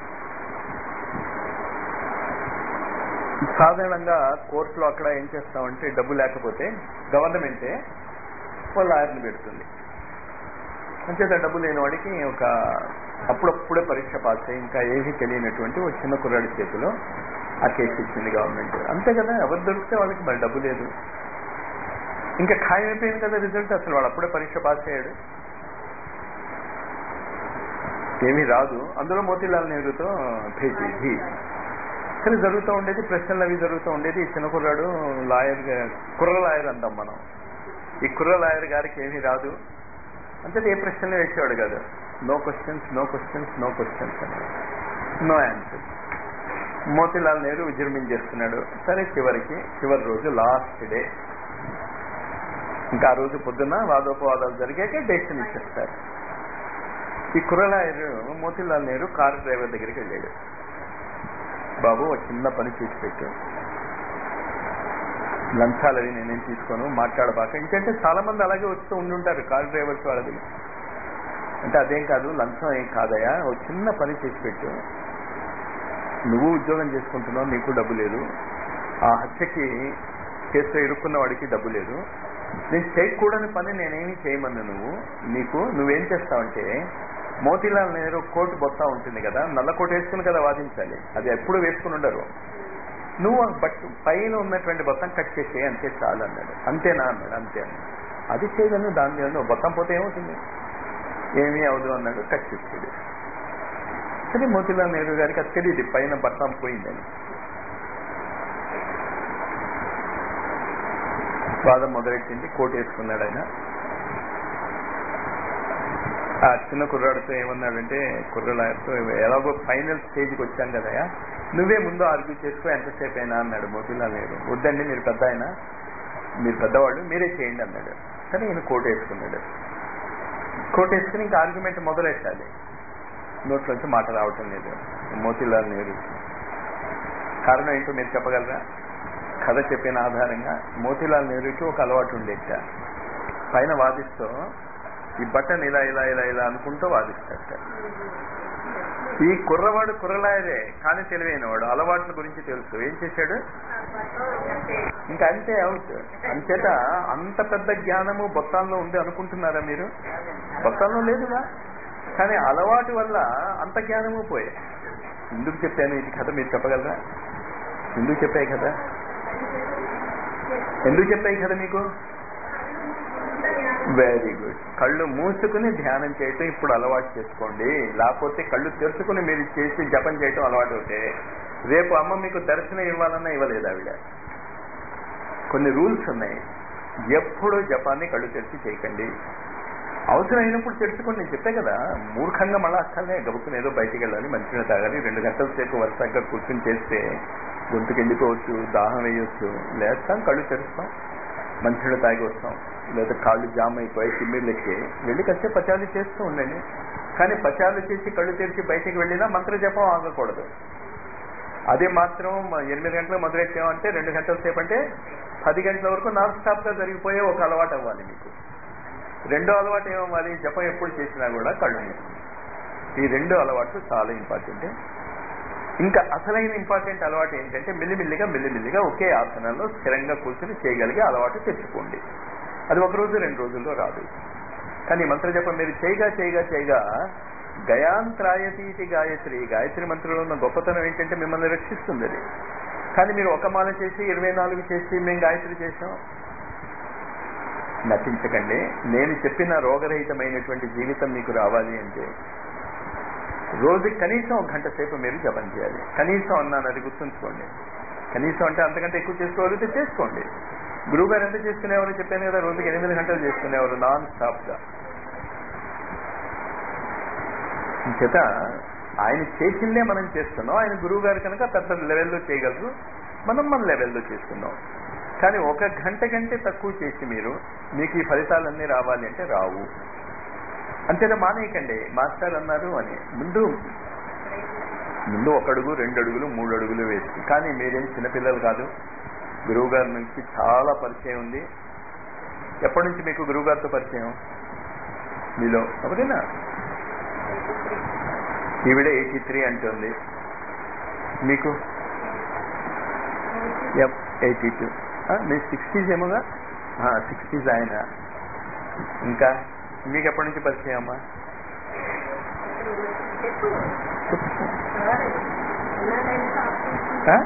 సాధారణంగా కోర్టులో అక్కడ ఏం చేస్తామంటే డబ్బు లేకపోతే గవర్నమెంటే వాళ్ళ లాయర్ని పెడుతుంది అంచేత డబ్బు లేని వాడికి ఒక అప్పుడప్పుడే పరీక్ష పాస్ అయ్యి ఇంకా ఏమీ తెలియనటువంటి ఒక చిన్న కుర్రాడి చేతిలో ఆ కేసు ఇచ్చింది గవర్నమెంట్ అంతే కదా ఎవరు దొరికితే వాళ్ళకి మరి డబ్బు లేదు ఇంకా ఖాయమైపోయింది కదా రిజల్ట్ అసలు వాడు అప్పుడే పరీక్ష పాస్ అయ్యాడు ఏమీ రాదు అందులో మోతీలాల్ నెహ్రూతో భేటీ భీ కానీ జరుగుతూ ఉండేది ప్రశ్నలు అవి జరుగుతూ ఉండేది ఈ చిన్న కుర్రాడు లాయర్ కుర్ర లాయర్ అంటాం మనం ఈ కుర్ర లాయర్ గారికి ఏమీ రాదు అంటే ఏ ప్రశ్నలు వేసేవాడు కాదు no questions no questions no questions అని నో ఆన్సర్ మోతీలాల్ నెహ్రూ విజృంభించేస్తున్నాడు సరే చివరికి చివరి రోజు లాస్ట్ డే ఇంకా ఆ రోజు పొద్దున్న వాదోపవాదాలు జరిగాక డెసిషన్ ఇచ్చేస్తారు ఈ కుర్రలాయర్ మోతీలాల్ నెహ్రూ కారు డ్రైవర్ దగ్గరికి వెళ్ళాడు బాబు ఒక చిన్న పని చేసి పెట్టు లంచాలు అవి నేనేం తీసుకోను మాట్లాడబాక ఎందుకంటే చాలా మంది అలాగే వస్తూ ఉండుంటారు కార్ డ్రైవర్స్ వాళ్ళది అంటే అదేం కాదు లంచం ఏం కాదయా ఒక చిన్న పని చేసి పెట్టు నువ్వు ఉద్యోగం చేసుకుంటున్నావు నీకు డబ్బు లేదు ఆ హత్యకి కేసులో ఇరుక్కున్న వాడికి డబ్బు లేదు నేను చేయకూడని పని నేనేమి చేయమన్నా నువ్వు నీకు నువ్వేం చేస్తావంటే మోతీలాల్ నెహ్రూ కోటు బొత్తా ఉంటుంది కదా నల్ల కోటు వేసుకుని కదా వాదించాలి అది ఎప్పుడు వేసుకుని ఉండరు నువ్వు ఆ బట్ పైన ఉన్నటువంటి బొత్తం కట్ చేసే అంతే చాలు అన్నాడు అంతేనా అన్నాడు అంతే అన్నాడు అది చేయగలను దాని మీద బొత్తం పోతే ఏమవుతుంది ఏమీ అవదు అన్నాడు కట్ చేసాడు సరే మోతీలాల్ నెహ్రూ గారికి అది తెలియదు పైన బట్టం పోయిందని వాదం మొదలెట్టింది కోట్ వేసుకున్నాడు ఆయన ఆ చిన్న కుర్రాడితో ఏమన్నాడంటే కుర్రలాయర్తో ఎలాగో ఫైనల్ స్టేజ్కి వచ్చాం కదయా నువ్వే ముందు ఆర్గ్యూ చేసుకో ఎంతసేపు అయినా అన్నాడు మోతీలాల్ నెహ్రూ వద్దండి మీరు పెద్ద ఆయన మీరు పెద్దవాళ్ళు మీరే చేయండి అన్నాడు కానీ ఈయన కోట్ వేసుకున్నాడు కోట్ వేసుకుని ఇంకా ఆర్గ్యుమెంట్ మొదలెట్టాలి నోట్లోంచి మాట రావటం లేదు మోతీలాల్ నెహ్రూ కారణం ఏంటో మీరు చెప్పగలరా కథ చెప్పిన ఆధారంగా మోతీలాల్ నెహ్రూకి ఒక అలవాటు ఉండేట పైన వాదిస్తూ ఈ బటన్ ఇలా ఇలా ఇలా ఇలా అనుకుంటూ వాదిస్తాట ఈ కుర్రవాడు కుర్రలాయరే కానీ తెలివైన వాడు అలవాట్ల గురించి తెలుసు ఏం చేశాడు ఇంకా అంతే అవుట్ అంచేత అంత పెద్ద జ్ఞానము బొత్తాల్లో ఉంది అనుకుంటున్నారా మీరు బొత్తాల్లో లేదుగా కానీ అలవాటు వల్ల అంత జ్ఞానము పోయే ఎందుకు చెప్పాను ఇది కథ మీరు చెప్పగలరా ఎందుకు చెప్పాయి కదా ఎందుకు చెప్పాయి కదా మీకు వెరీ గుడ్ కళ్ళు మూసుకుని ధ్యానం చేయటం ఇప్పుడు అలవాటు చేసుకోండి లేకపోతే కళ్ళు తెరుచుకుని మీరు చేసి జపం చేయటం అలవాటు అవుతే రేపు అమ్మ మీకు దర్శనం ఇవ్వాలన్నా ఇవ్వలేదు ఆవిడ కొన్ని రూల్స్ ఉన్నాయి ఎప్పుడు జపాన్ని కళ్ళు తెరిచి చేయకండి అవసరం అయినప్పుడు తెరుచుకోండి నేను చెప్పే కదా మూర్ఖంగా మళ్ళా అక్కర్లే గబుక్కుని ఏదో బయటికి వెళ్ళాలి మంచిగా తాగాలి రెండు గంటల సేపు వరుసగా కూర్చుని చేస్తే గొంతుకు ఎండిపోవచ్చు దాహం వేయొచ్చు లేస్తాం కళ్ళు తెరుస్తాం మంచినీళ్ళు తాగి వస్తాం లేదా కాళ్ళు జామ్ అయిపోయి తిమ్మిళ్ళు ఎక్కి వెళ్ళి కచ్చే పచాలు చేస్తూ ఉండండి కానీ పచాలు చేసి కళ్ళు తెరిచి బయటికి వెళ్ళినా మంత్ర జపం ఆగకూడదు అదే మాత్రం ఎనిమిది గంటలకు మొదలెట్టామంటే రెండు గంటల సేపు అంటే పది గంటల వరకు నాన్ స్టాప్ గా జరిగిపోయే ఒక అలవాటు అవ్వాలి మీకు రెండో అలవాటు ఏమవ్వాలి జపం ఎప్పుడు చేసినా కూడా కళ్ళు మూసుకుని. ఈ రెండు అలవాట్లు చాలా ఇంపార్టెంట్ ఇంకా అసలైన ఇంపార్టెంట్ అలవాటు ఏంటంటే మెల్లిమెల్లిగా మెల్లిమెల్లిగా ఒకే ఆసనంలో స్థిరంగా కూర్చొని చేయగలిగే అలవాటు తెచ్చుకోండి అది ఒక రోజు రెండు రోజుల్లో రాదు కానీ ఈ మంత్ర జపం మీరు చేయగా చేయగా చేయగా గయాంత్రాయతీతి గాయత్రి గాయత్రి మంత్రంలో ఉన్న గొప్పతనం ఏంటంటే మిమ్మల్ని రక్షిస్తుంది అది కానీ మీరు ఒక మాల చేసి ఇరవై నాలుగు చేసి మేము గాయత్రి చేసాం నటించకండి నేను చెప్పిన రోగరహితమైనటువంటి జీవితం మీకు రావాలి అంటే రోజుకి కనీసం ఒక గంట సేపు మీరు జపం చేయాలి కనీసం అన్నాను అది గుర్తుంచుకోండి కనీసం అంటే అంతకంటే ఎక్కువ చేసుకోగలిగితే చేసుకోండి గురువు గారు ఎంత చేసుకునేవారు చెప్పాను కదా రోజుకి ఎనిమిది గంటలు చేసుకునేవారు నాన్ స్టాప్ గా చేత ఆయన చేసిందే మనం చేస్తున్నాం ఆయన గురువు గారు కనుక పెద్ద లెవెల్లో చేయగలరు మనం మన లెవెల్లో చేస్తున్నాం కానీ ఒక గంట కంటే తక్కువ చేసి మీరు మీకు ఈ ఫలితాలన్నీ రావాలి అంటే రావు అంతేనా మానేయకండి మాస్టర్ అన్నారు అని ముందు ముందు ఒక అడుగు రెండు అడుగులు మూడు అడుగులు వేసి కానీ మీరేం చిన్నపిల్లలు కాదు గురువు గారి నుంచి చాలా పరిచయం ఉంది ఎప్పటి నుంచి మీకు గురువు గారితో పరిచయం మీలో ఒకటేనా ఈవిడ ఎయిటీ త్రీ అంటుంది మీకు ఎయిటీ టూ మీరు సిక్స్టీస్ ఏమోగా సిక్స్టీస్ ఆయన ఇంకా మీకు ఎప్పటి నుంచి పరిచయం అమ్మా ఆ?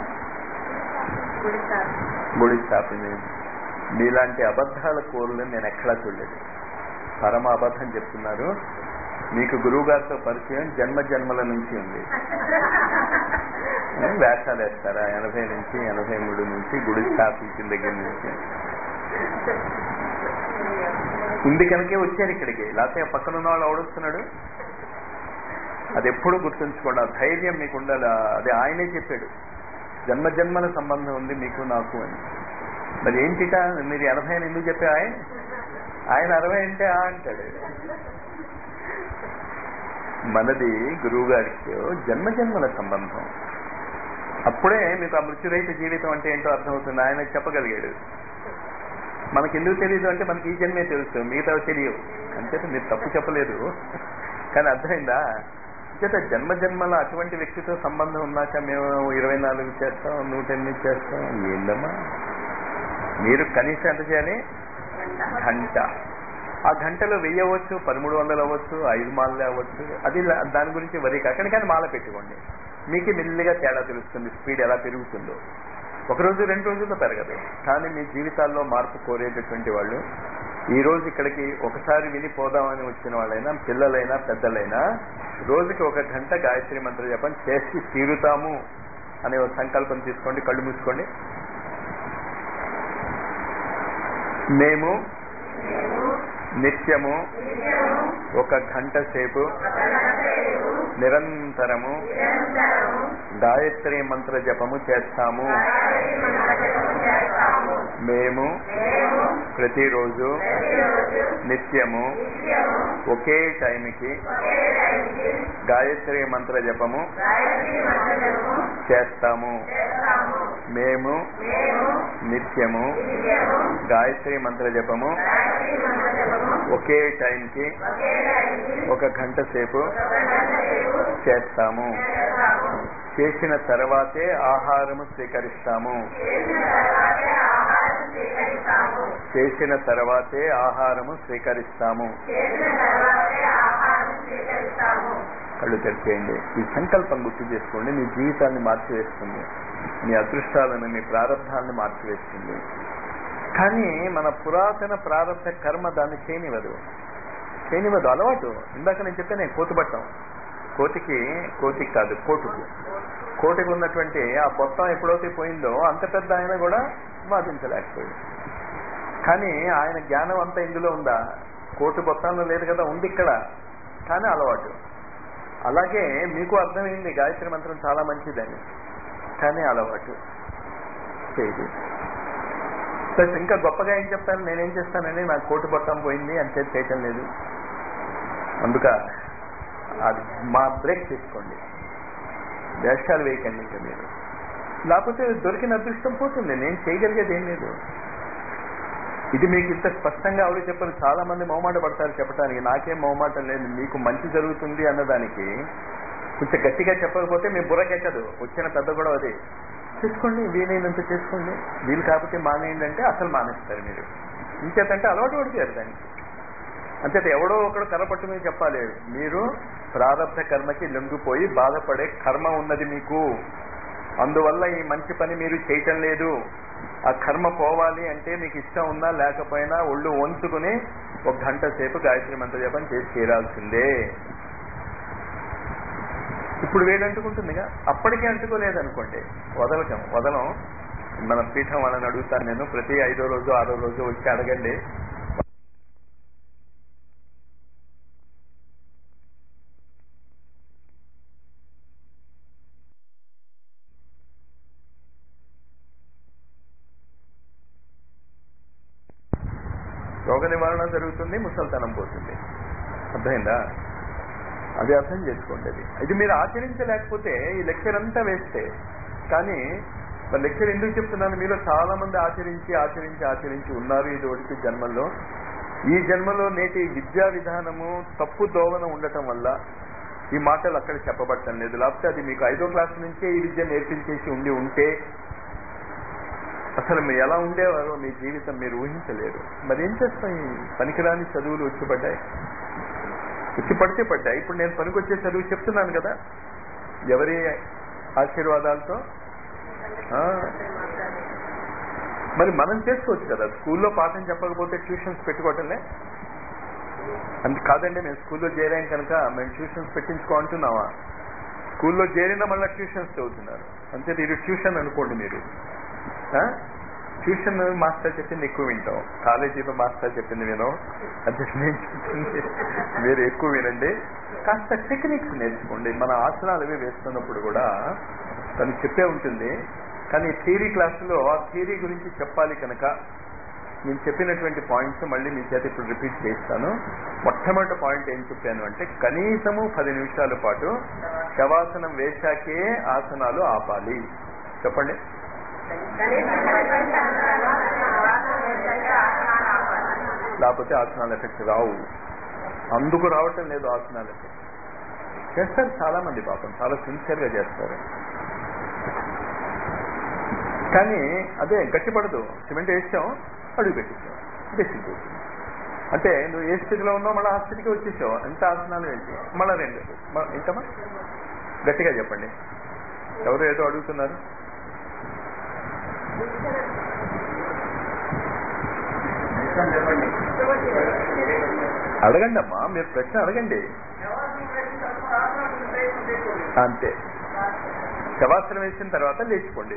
గుడి స్థాపింది మీలాంటి అబద్ధాల కోరులు నేను ఎక్కడా చూడలేదు పరమ అబద్ధం చెప్తున్నారు మీకు గురువు గారితో పరిచయం జన్మ జన్మల నుంచి ఉంది వేషాలు వేస్తారా ఎనభై నుంచి ఎనభై మూడు నుంచి గుడి స్థాపించిన దగ్గర నుంచి ఉంది కనుకే వచ్చారు ఇక్కడికి లేకపోతే పక్కన ఉన్న వాళ్ళు ఓడుస్తున్నాడు అది ఎప్పుడు గుర్తుంచుకోండి ఆ ధైర్యం మీకు ఉండాలి అది ఆయనే చెప్పాడు జన్మ జన్మల సంబంధం ఉంది మీకు నాకు అని మరి ఏంటిట మీరు ఎనభై అని ఎందుకు చెప్పే ఆయన ఆయన అరవై అంటే ఆ అంటాడు మనది గురువు గారికి జన్మ జన్మల సంబంధం అప్పుడే మీకు ఆ మృత్యురహిత జీవితం అంటే ఏంటో అర్థమవుతుంది ఆయన చెప్పగలిగాడు మనకి ఎందుకు తెలియదు అంటే మనకి ఈ జన్మే తెలుసు మిగతా తెలియవు అంచేత మీరు తప్పు చెప్పలేదు కానీ అర్థమైందా చేత జన్మ జన్మల అటువంటి వ్యక్తితో సంబంధం ఉన్నాక మేము ఇరవై నాలుగు చేస్తాం నూట ఎనిమిది చేస్తాం ఏందమ్మా మీరు కనీసం ఎంత చేయాలి గంట ఆ గంటలో వెయ్యి అవ్వచ్చు పదమూడు వందలు అవ్వచ్చు ఐదు మాలలు అవ్వచ్చు అది లా- దాని గురించి వరి కాకండి కానీ మాల పెట్టుకోండి మీకు మెల్లిగా తేడా తెలుస్తుంది స్పీడ్ ఎలా పెరుగుతుందో ఒక రోజు రెండు రోజుల్లో పెరగదు కానీ మీ జీవితాల్లో మార్పు కోరేటటువంటి వాళ్ళు ఈ రోజు ఇక్కడికి ఒకసారి విని పోదామని వచ్చిన వాళ్ళైనా పిల్లలైనా పెద్దలైనా రోజుకి ఒక గంట గాయత్రి మంత్ర జపం చేసి తీరుతాము అనే ఒక సంకల్పం తీసుకోండి కళ్ళు మూసుకోండి మేము నిత్యము ఒక గంట సేపు నిరంతరము గాయత్రి మంత్ర జపము చేస్తాము మేము ప్రతిరోజు నిత్యము ఒకే టైంకి గాయత్రి మంత్ర జపము చేస్తాము మేము నిత్యము గాయత్రి మంత్ర జపము ఒకే టైంకి ఒక గంట సేపు చేస్తాము చేసిన తర్వాతే ఆహారము స్వీకరిస్తాము చేసిన తర్వాతే ఆహారము స్వీకరిస్తాము కళ్ళు తెరిచేయండి ఈ సంకల్పం గుర్తు చేసుకోండి మీ జీవితాన్ని మార్చివేస్తుంది మీ అదృష్టాలను మీ ప్రారంభాన్ని మార్చివేస్తుంది కానీ మన పురాతన ప్రారంభ కర్మ దాన్ని చేయనివ్వదు చేయనివ్వదు అలవాటు ఇందాక నేను చెప్పాను కోతి పట్టం కోతికి కోతికి కాదు కోటుకు కోటికి ఉన్నటువంటి ఆ బొత్తం ఎప్పుడైతే పోయిందో అంత పెద్ద ఆయన కూడా వాదించలేకపోయాడు కానీ ఆయన జ్ఞానం అంతా ఇందులో ఉందా కోటి బొత్తంలో లేదు కదా ఉంది ఇక్కడ కానీ అలవాటు అలాగే మీకు అర్థమైంది గాయత్రి మంత్రం చాలా మంచిదని కానీ అలవాటు చేయదు ప్లస్ ఇంకా గొప్పగా ఏం చెప్తాను నేనేం చేస్తానండి నాకు కోటి బొట్టం పోయింది అంతే చేయటం లేదు అందుక అది మా బ్రేక్ చేసుకోండి వేషాలు వేయకండి ఇంకా మీరు లేకపోతే దొరికిన అదృష్టం పోతుంది నేను చేయగలిగేది ఏం లేదు ఇది మీకు ఇంత స్పష్టంగా ఆవిడ చెప్పరు చాలా మంది మొహమాట పడతారు చెప్పడానికి నాకేం మొహమాటం లేదు మీకు మంచి జరుగుతుంది అన్నదానికి కొంచెం గట్టిగా చెప్పకపోతే మీ బుర్రకెక్కదు వచ్చిన పెద్ద కూడా అదే చేసుకోండి వీలైనంత చేసుకోండి వీలు కాకపోతే మానేయండి అంటే అసలు మానేస్తారు మీరు ఇంకేతంటే అలవాటు పడిపోయారు దానికి అంచేత ఎవడో ఒకడు కర్ర పట్టు మీద చెప్పాలి మీరు ప్రారంభ కర్మకి లొంగిపోయి బాధపడే కర్మ ఉన్నది మీకు అందువల్ల ఈ మంచి పని మీరు చేయటం లేదు ఆ కర్మ పోవాలి అంటే మీకు ఇష్టం ఉన్నా లేకపోయినా ఒళ్ళు వంచుకుని ఒక గంట సేపు గాయత్రి మంత్ర జపం చేసి తీరాల్సిందే ఇప్పుడు వేడి అంటుకుంటుందిగా అప్పటికే అంటుకోలేదనుకోండి వదలకం వదలం మన పీఠం వాళ్ళని అడుగుతాను నేను ప్రతి ఐదో రోజు ఆరో రోజు వచ్చి అడగండి రోగ నివారణ జరుగుతుంది ముసల్తనం పోతుంది అర్థమైందా అది అర్థం చేసుకోండి అది ఇది మీరు ఆచరించలేకపోతే ఈ లెక్చర్ అంతా వేస్తే కానీ మరి లెక్చర్ ఎందుకు చెప్తున్నాను మీలో చాలా మంది ఆచరించి ఆచరించి ఆచరించి ఉన్నారు ఇది ఒకటి జన్మల్లో ఈ జన్మలో నేటి విద్యా విధానము తప్పు దోవన ఉండటం వల్ల ఈ మాటలు అక్కడ చెప్పబట్టం లేదు లేకపోతే అది మీకు ఐదో క్లాస్ నుంచే ఈ విద్య నేర్పించేసి ఉండి ఉంటే అసలు మీరు ఎలా ఉండేవారో మీ జీవితం మీరు ఊహించలేరు మరి ఏం చేస్తాం ఈ పనికిరాని చదువులు వచ్చి పడ్డాయి వచ్చి పడితే పడ్డాయి ఇప్పుడు నేను పనికొచ్చే చదువు చెప్తున్నాను కదా ఎవరి ఆశీర్వాదాలతో ఆ, మరి మనం చేసుకోవచ్చు కదా స్కూల్లో పాఠం చెప్పకపోతే ట్యూషన్స్ పెట్టుకోవటంలే అంత కాదండి మేము స్కూల్లో చేరాం కనుక మేము ట్యూషన్స్ పెట్టించుకో అంటున్నావా స్కూల్లో చేరిన మళ్ళీ ట్యూషన్స్ చదువుతున్నారు అంతే ఇది ట్యూషన్ అనుకోండి మీరు ఆ? ట్యూషన్ మాస్టర్ చెప్పింది ఎక్కువ వింటాం కాలేజీలో మాస్టర్ చెప్పింది వినో అది నేను చెప్పింది మీరు ఎక్కువ వినండి కాస్త టెక్నిక్స్ నేర్చుకోండి మన ఆసనాలు అవి వేస్తున్నప్పుడు కూడా తను చెప్పే ఉంటుంది కానీ థియరీ క్లాసులో ఆ థియరీ గురించి చెప్పాలి కనుక నేను చెప్పినటువంటి పాయింట్స్ మళ్ళీ మీ చేత ఇప్పుడు రిపీట్ చేస్తాను మొట్టమొదటి పాయింట్ ఏం చెప్పాను అంటే కనీసము పది నిమిషాల పాటు శవాసనం వేశాకే ఆసనాలు ఆపాలి చెప్పండి లేకపోతే ఆసనాల ఎఫెక్ట్ రావు అందుకు రావటం లేదు ఆసనాల ఎఫెక్ట్ చేస్తారు చాలా మంది పాపం చాలా సిన్సియర్ గా చేస్తారు కానీ అదే గట్టిపడదు సిమెంట్ వేసాం అడుగు పెట్టించాం గట్టిపోతుంది అంటే నువ్వు ఏ స్థితిలో ఉన్నావు మళ్ళీ ఆ స్థితికి వచ్చేసావు ఎంత ఆసనాలు వేసి మళ్ళీ రెండు మ- ఎంతమా గట్టిగా చెప్పండి ఎవరు ఏదో అడుగుతున్నారు అడగండి అమ్మా మీరు ప్రశ్న అడగండి అంతే శవాసనం వేసిన తర్వాత లేచిపోండి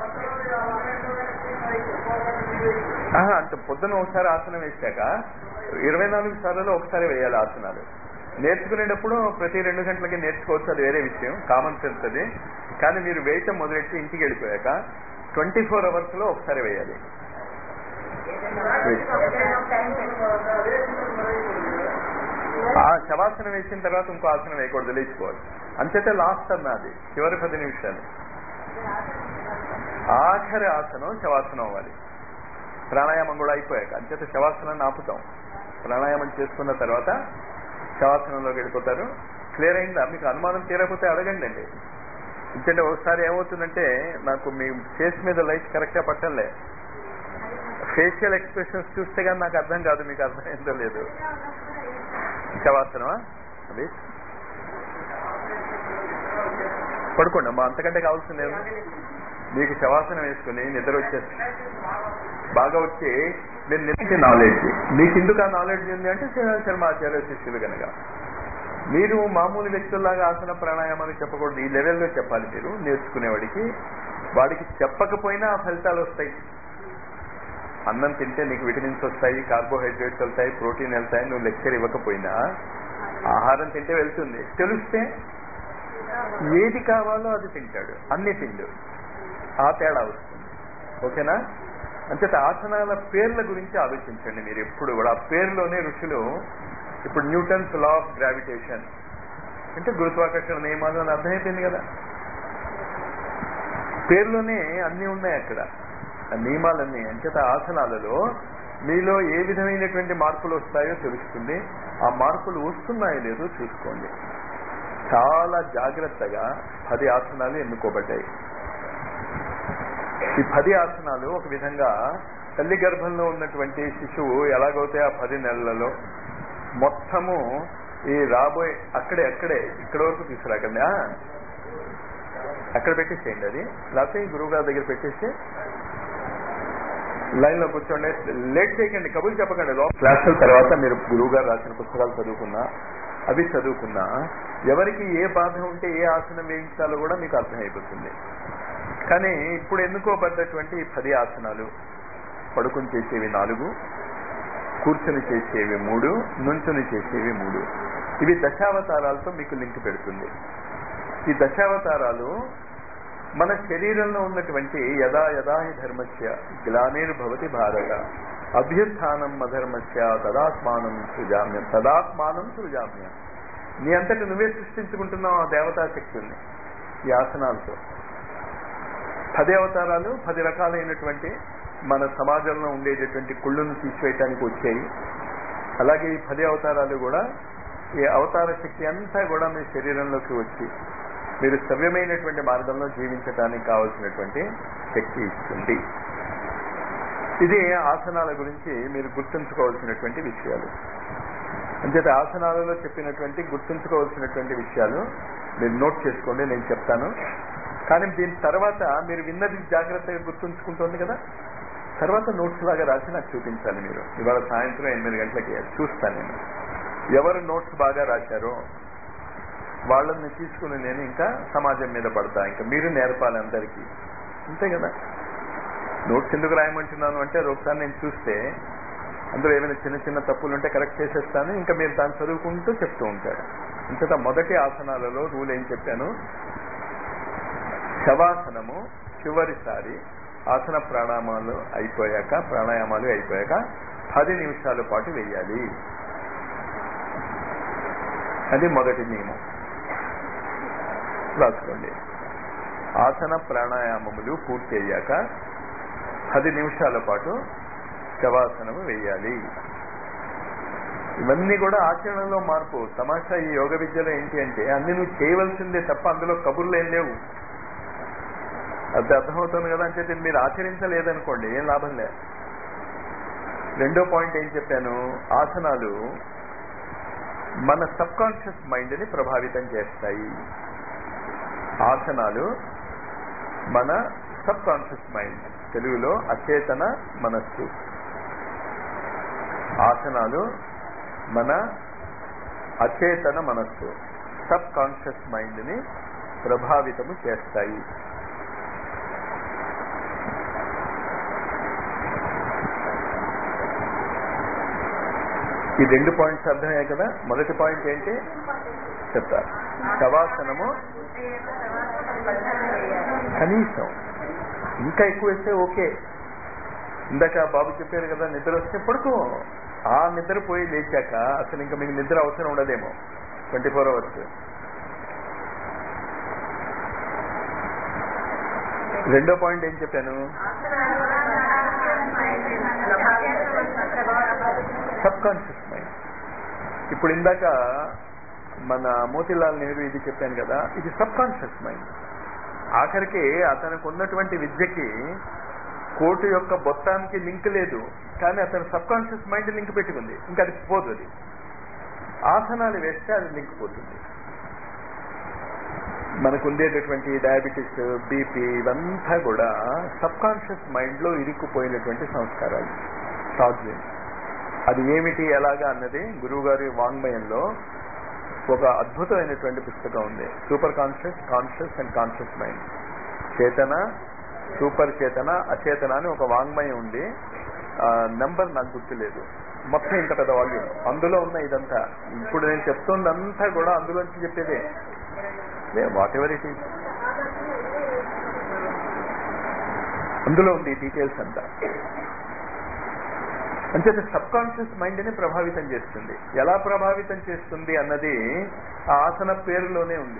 ఆహా, అంత పొద్దున ఒకసారి ఆసనం వేసాక ఇరవై నాలుగు సార్లలో ఒకసారి వేయాలి ఆసనాలు నేర్చుకునేటప్పుడు ప్రతి రెండు గంటలకి నేర్చుకోవచ్చు అది వేరే విషయం కామన్ సెన్స్ అది కానీ మీరు వేయటం మొదలెట్టి ఇంటికి వెళ్ళిపోయాక ట్వంటీ ఫోర్ అవర్స్ లో ఒకసారి వేయాలి ఆ శవాసనం వేసిన తర్వాత ఇంకో ఆసనం వేయకూడదు లేచిపోవాలి అంతేతే లాస్ట్ అన్నది చివరి పది నిమిషాలు ఆఖరి ఆసనం శవాసనం అవ్వాలి ప్రాణాయామం కూడా అయిపోయాక అంచేత శవాసనాన్ని ఆపుతాం ప్రాణాయామం చేసుకున్న తర్వాత శవాసనంలోకి వెళ్ళిపోతారు క్లియర్ అయిందా మీకు అనుమానం తీరకపోతే అడగండి అండి ఎందుకంటే ఒకసారి ఏమవుతుందంటే నాకు మీ ఫేస్ మీద లైట్ కరెక్ట్గా పట్టంలే ఫేషియల్ ఎక్స్ప్రెషన్స్ చూస్తే కానీ నాకు అర్థం కాదు మీకు అర్థమైందో లేదు శవాసనమా అది పడుకోండి అమ్మా అంతకంటే కావాల్సింది ఏమన్నా? మీకు శవాసనం వేసుకుని నిద్ర వచ్చేస్తుంది బాగా వచ్చి నేను నిద్ర నాలెడ్జ్ మీకు ఎందుకు ఆ నాలెడ్జ్ ఉంది అంటే శ్రీరామ్ శర్మ ఆచార్య శిష్యులు కనుక మీరు మామూలు వ్యక్తుల్లాగా ఆసన ప్రాణాయామాలు చెప్పకూడదు ఈ లెవెల్లో చెప్పాలి మీరు నేర్చుకునేవాడికి వాడికి చెప్పకపోయినా ఆ ఫలితాలు వస్తాయి అన్నం తింటే నీకు విటమిన్స్ వస్తాయి కార్బోహైడ్రేట్స్ వెళ్తాయి ప్రోటీన్ వెళ్తాయి నువ్వు లెక్చర్ ఇవ్వకపోయినా ఆహారం తింటే వెళ్తుంది తెలిస్తే ఏది కావాలో అది తింటాడు అన్ని తిండు ఆ తేడా వస్తుంది ఓకేనా అంచేత ఆసనాల పేర్ల గురించి ఆలోచించండి మీరు ఎప్పుడు కూడా ఆ పేరులోనే ఋషులు ఇప్పుడు న్యూటన్స్ లా ఆఫ్ గ్రావిటేషన్ అంటే గురుత్వాకర్షణ నియమాలు అని అర్థమైపోయింది కదా పేర్లోనే అన్ని ఉన్నాయి అక్కడ ఆ నియమాలన్నీ అంచేత ఆసనాలలో మీలో ఏ విధమైనటువంటి మార్పులు వస్తాయో తెలుస్తుంది ఆ మార్పులు వస్తున్నాయో లేదో చూసుకోండి చాలా జాగ్రత్తగా పది ఆసనాలు ఎన్నుకోబడ్డాయి ఈ పది ఆసనాలు ఒక విధంగా తల్లి గర్భంలో ఉన్నటువంటి శిశువు ఎలాగైతే ఆ పది నెలలలో మొత్తము ఈ రాబోయే అక్కడే అక్కడే ఇక్కడ వరకు తీసుకురాకండి ఆ? అక్కడ పెట్టేసేయండి అది లేకపోతే ఈ గురువు గారి దగ్గర పెట్టేసి లైన్ లో కూర్చోండి లేట్ చేయకండి కబుర్లు చెప్పకండి క్లాసుల తర్వాత మీరు గురువు గారు రాసిన పుస్తకాలు చదువుకున్నా అవి చదువుకున్నా ఎవరికి ఏ బాధ ఉంటే ఏ ఆసనం వేయించాలో కూడా మీకు అర్థమైపోతుంది కానీ ఇప్పుడు ఎన్నుకోబడ్డటువంటి ఈ పది ఆసనాలు పడుకుని చేసేవి నాలుగు కూర్చుని చేసేవి మూడు నుంచుని చేసేవి మూడు ఇవి దశావతారాలతో మీకు లింక్ పెడుతుంది ఈ దశావతారాలు మన శరీరంలో ఉన్నటువంటి యదా యదా హి ధర్మస్య గ్లానిర్భవతి భారత అభ్యుత్థానం అధర్మస్య తదాత్మానం సృజామ్యం తదాత్మానం సృజామ్యం నీ అంతటి నువ్వే సృష్టించుకుంటున్నావు ఆ దేవతా శక్తుల్ని ఈ ఆసనాలతో పది అవతారాలు పది రకాలైనటువంటి మన సమాజంలో ఉండేటటువంటి కుళ్ళును తీసివేయటానికి వచ్చాయి అలాగే ఈ పది అవతారాలు కూడా ఈ అవతార శక్తి అంతా కూడా మీ శరీరంలోకి వచ్చి మీరు సవ్యమైనటువంటి మార్గంలో జీవించడానికి కావలసినటువంటి శక్తి ఇస్తుంది ఇది ఆసనాల గురించి మీరు గుర్తుంచుకోవాల్సినటువంటి విషయాలు అంచేత ఆసనాలలో చెప్పినటువంటి గుర్తుంచుకోవాల్సినటువంటి విషయాలు మీరు నోట్ చేసుకోండి నేను చెప్తాను కానీ దీని తర్వాత మీరు విన్నది జాగ్రత్తగా గుర్తుంచుకుంటోంది కదా తర్వాత నోట్స్ లాగా రాసి నాకు చూపించాలి మీరు ఇవాళ సాయంత్రం ఎనిమిది గంటలకి చూస్తాను నేను ఎవరు నోట్స్ బాగా రాశారో వాళ్ళని తీసుకుని నేను ఇంకా సమాజం మీద పడతా ఇంకా మీరు నేర్పాలి అందరికీ అంతే కదా నోట్స్ ఎందుకు రాయమంటున్నాను అంటే అది ఒకసారి నేను చూస్తే అందులో ఏమైనా చిన్న చిన్న తప్పులు ఉంటే కరెక్ట్ చేసేస్తాను ఇంకా మీరు దాన్ని చదువుకుంటూ చెప్తూ ఉంటారు ఇంతట మొదటి ఆసనాలలో రూల్ ఏం చెప్పాను శవాసనము చివరిసారి ఆసన ప్రాణాయామాలు అయిపోయాక ప్రాణాయామాలు అయిపోయాక పది నిమిషాల పాటు వేయాలి అది మొదటి నియమం రాసుకోండి ఆసన ప్రాణాయామములు పూర్తి అయ్యాక పది నిమిషాల పాటు శవాసనము వేయాలి ఇవన్నీ కూడా ఆచరణలో మార్పు తమాషా ఈ యోగ విద్యలో ఏంటి అంటే అన్ని నువ్వు చేయవలసిందే తప్ప అందులో కబుర్లు ఏం లేవు అది అర్థమవుతుంది కదా అంటే దీన్ని మీరు ఆచరించలేదనుకోండి ఏం లాభం లే రెండో పాయింట్ ఏం చెప్పాను ఆసనాలు మన సబ్ కాన్షియస్ మైండ్ ని ప్రభావితం చేస్తాయి ఆసనాలు మన సబ్ కాన్షియస్ మైండ్ తెలుగులో అచేతన మనస్సు ఆసనాలు మన అచేతన మనస్సు సబ్ కాన్షియస్ మైండ్ ని ప్రభావితము చేస్తాయి ఈ రెండు పాయింట్స్ అర్థమయ్యాయి కదా మొదటి పాయింట్ ఏంటి చెప్తా శవాసనము కనీసం ఇంకా ఎక్కువ వేస్తే ఓకే ఇందాక బాబు చెప్పారు కదా నిద్ర వస్తే పడుకో ఆ నిద్ర పోయి లేచాక అసలు ఇంకా మీకు నిద్ర అవసరం ఉండదేమో ట్వంటీ ఫోర్ అవర్స్ రెండో పాయింట్ ఏం చెప్పాను సబ్ కాన్షియస్ మైండ్ ఇప్పుడు ఇందాక మన మోతిలాల్ నెహ్రూ ఇది చెప్పాను కదా ఇది సబ్ కాన్షియస్ మైండ్ ఆఖరికి అతనికి ఉన్నటువంటి విద్యకి కోర్టు యొక్క బొత్తానికి లింక్ లేదు కానీ అతను సబ్ కాన్షియస్ మైండ్ లింక్ పెట్టుకుంది ఇంకా అది పోదు అది ఆసనాలు వేస్తే అది లింక్ పోతుంది మనకు ఉండేటటువంటి డయాబెటీస్ బీపీ ఇవంతా కూడా సబ్ కాన్షియస్ మైండ్ లో ఇరుక్కుపోయినటువంటి సంస్కారాలు సాధ్యం అది ఏమిటి ఎలాగా అన్నది గురువు గారి వాంగ్మయంలో ఒక అద్భుతమైనటువంటి పుస్తకం ఉంది super conscious conscious and conscious mind చేతన సూపర్ చేతన అచేతన అని ఒక వాంగ్మయం ఉంది నెంబర్ నాకు గుర్తులేదు మొత్తం ఇంత పెద్ద వాల్యూమ్ అందులో ఉన్న ఇదంతా ఇప్పుడు నేను చెప్తుందంతా కూడా అందులోంచి చెప్పేదే వాట్ ఎవర్ ఇట్ ఈస్ అందులో ఉంది డీటెయిల్స్ అంతా అంచేత సబ్ కాన్షియస్ మైండ్ ని ప్రభావితం చేస్తుంది ఎలా ప్రభావితం చేస్తుంది అన్నది ఆ ఆసన పేరులోనే ఉంది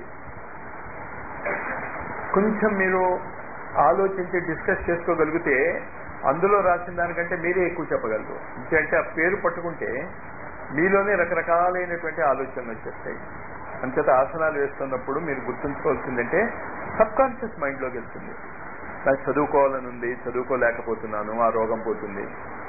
కొంచెం మీరు ఆలోచించి డిస్కస్ చేసుకోగలిగితే అందులో రాసిన దానికంటే మీరే ఎక్కువ చెప్పగలరు అంటే ఆ పేరు పట్టుకుంటే మీలోనే రకరకాలైనటువంటి ఆలోచనలు వచ్చేస్తాయి అంచేత ఆసనాలు వేస్తున్నప్పుడు మీరు గుర్తుంచుకోవాల్సిందంటే సబ్ కాన్షియస్ మైండ్లోకి వెళ్తుంది నాకు చదువుకోవాలని ఉంది చదువుకోలేకపోతున్నాను ఆ రోగం పోతుంది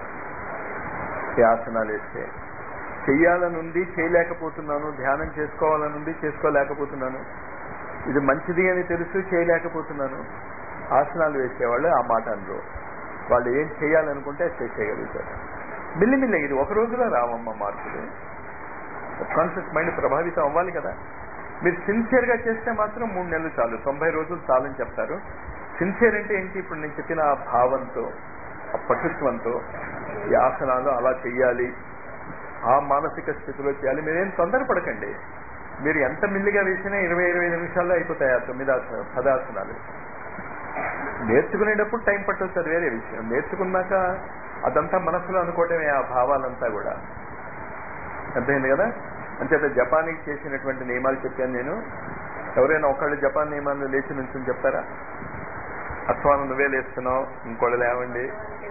ఈ ఆసనాలు వేస్తే చెయ్యాలనుంది చేయలేకపోతున్నాను ధ్యానం చేసుకోవాలనుంది చేసుకోలేకపోతున్నాను ఇది మంచిది అని తెలుసు చేయలేకపోతున్నాను ఆసనాలు వేసేవాళ్ళు ఆ మాట అనరు వాళ్ళు ఏం చేయాలనుకుంటే చేసేయగలుగుతారు మిల్లిమిల్లి ఇది ఒక రోజులో రావమ్మ మార్పులు కాన్షియస్ మైండ్ ప్రభావితం అవ్వాలి కదా మీరు సిన్సియర్ గా చేస్తే మాత్రం మూడు నెలలు చాలు తొంభై రోజులు చాలని చెప్తారు సిన్సియర్ అంటే ఏంటి ఇప్పుడు నేను చెప్పిన ఆ భావంతో ఆ పటుత్వంతో ఈ ఆసనాలు అలా చెయ్యాలి ఆ మానసిక స్థితిలో చేయాలి మీరేం తొందరపడకండి మీరు ఎంత మిల్లిగా వేసినా ఇరవై ఇరవై నిమిషాల్లో అయిపోతాయి ఆ తొమ్మిది ఆసనాలు పదాసనాలు నేర్చుకునేటప్పుడు టైం పట్టవచ్చు అది వేరే విషయం నేర్చుకున్నాక అదంతా మనసులో అనుకోవటమే ఆ భావాలంతా కూడా అర్థమైంది కదా అంచేత జపానికి చేసినటువంటి నియమాలు చెప్పాను నేను ఎవరైనా ఒకళ్ళు జపాన్ నియమాలను లేచి నుంచి చెప్తారా అస్వానం నువ్వే లేస్తున్నావు ఇంకోళ్ళు లేవండి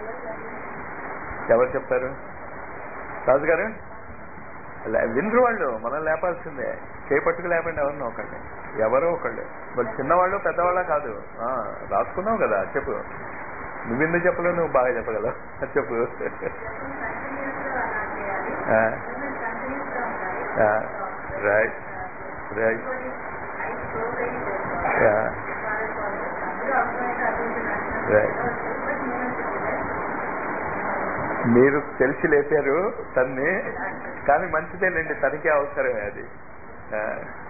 ఎవరు చెప్తారు రాజుగారు వినరు వాళ్ళు మనం లేపాల్సిందే చేపట్టుకు లేపండి ఎవరినో ఒకళ్ళని ఎవరో ఒకళ్ళు వాళ్ళు చిన్నవాళ్ళు పెద్దవాళ్ళ కాదు ఆ, రాసుకున్నావు కదా చెప్పు నువ్వెందుకు చెప్పలేవు నువ్వు బాగా చెప్పగలవు చెప్పు ఆ, ఆ, రైట్ రైట్ ఆ, రైట్ మీరు తెలిసి లేపారు తన్ని కానీ మంచిదేనండి తనకే అవసరమే అది ఆ,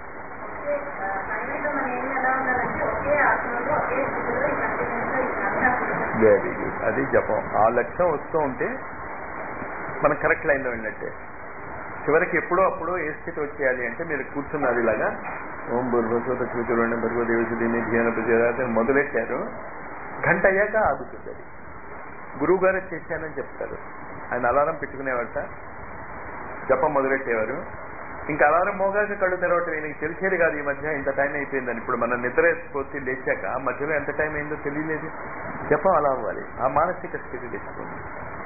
వెరీ గుడ్ అది జపం ఆ లక్ష్యం వస్తూ ఉంటే మనం కరెక్ట్ లైన్లో వెళ్ళినట్టే చివరికి ఎప్పుడో అప్పుడు ఏ స్థితి వచ్చేయాలి అంటే మీరు కూర్చున్నారు ఇలాగా ఓం బుర్భసోత చూచురండి భర్గో దేవసుదీని ధ్యాన ప్రజాత మొదలెట్టారు గంట అయ్యాక ఆగుతుంది అది గురువు గారు చేశానని చెప్తారు ఆయన అలారం పెట్టుకునేవాట జపం మొదలెట్టేవారు ఇంకా అలారం మోగాక కళ్ళు తెరవటం ఈయనకి తెలిసేది కాదు ఈ మధ్య ఇంత టైం అయిపోయిందని ఇప్పుడు మన నిద్ర పోతే లేచాక మధ్యలో ఎంత టైం అయిందో తెలియలేదు జపం అలా అవ్వాలి ఆ మానసిక స్థితి తెచ్చుకోండి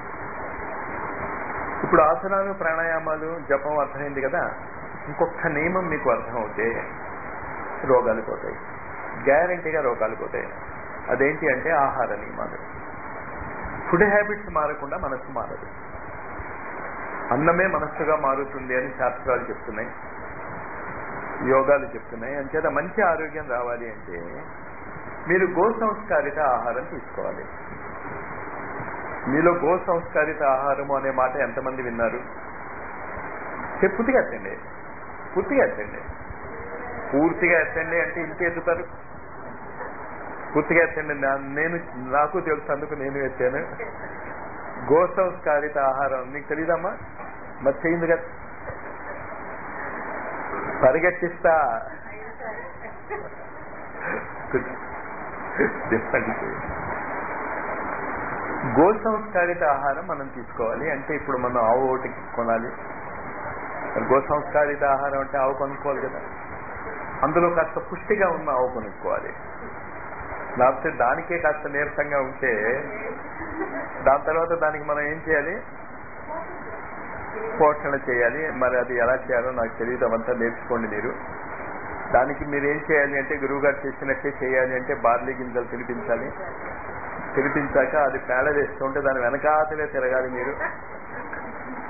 ఇప్పుడు ఆసనాలు ప్రాణాయామాలు జపం అర్థమైంది కదా ఇంకొక నియమం మీకు అర్థం అవుతే రోగాలు పోతాయి గ్యారంటీగా రోగాలు పోతాయి అదేంటి అంటే ఆహార నియమాలు ఫుడ్ హ్యాబిట్స్ మారకుండా మనస్సు మారదు అన్నమే మనస్సుగా మారుతుంది అని శాస్త్రాలు చెప్తున్నాయి యోగాలు చెప్తున్నాయి అంచేత మంచి ఆరోగ్యం రావాలి అంటే మీరు గో సంస్కారిత ఆహారం తీసుకోవాలి మీలో గో సంస్కారిత ఆహారము అనే మాట ఎంతమంది విన్నారు చెప్పు, పూర్తిగా ఎత్తండి పూర్తిగా ఎత్తండి పూర్తిగా ఎత్తండి అంటే ఇంటి ఎత్తుతారు పూర్తిగా ఎత్తండి నా- నేను నాకు తెలుసు అందుకు నేను ఎత్తాను గో సంస్కారిత ఆహారం నీకు తెలీదమ్మా మరి చేయింది కదా పరిగెట్టిస్తా చెప్పండి గో సంస్కారిత ఆహారం మనం తీసుకోవాలి అంటే ఇప్పుడు మనం ఆవు ఒకటి కొనాలి మరి గో సంస్కారిత ఆహారం అంటే ఆవు కొనుక్కోవాలి కదా అందులో కాస్త పుష్టిగా ఉన్న ఆవు కొనుక్కోవాలి లేకపోతే దానికే కాస్త నీరసంగా ఉంటే దాని తర్వాత దానికి మనం ఏం చేయాలి పోషణ చేయాలి మరి అది ఎలా చేయాలో నాకు తెలియదు అవంతా నేర్చుకోండి మీరు దానికి మీరు ఏం చేయాలి అంటే గురువు గారు చేసినట్టే చేయాలి అంటే బార్లీ గింజలు తినిపించాలి తినిపించాక అది పేడ వేస్తుంటే దాని వెనకాతలే తిరగాలి మీరు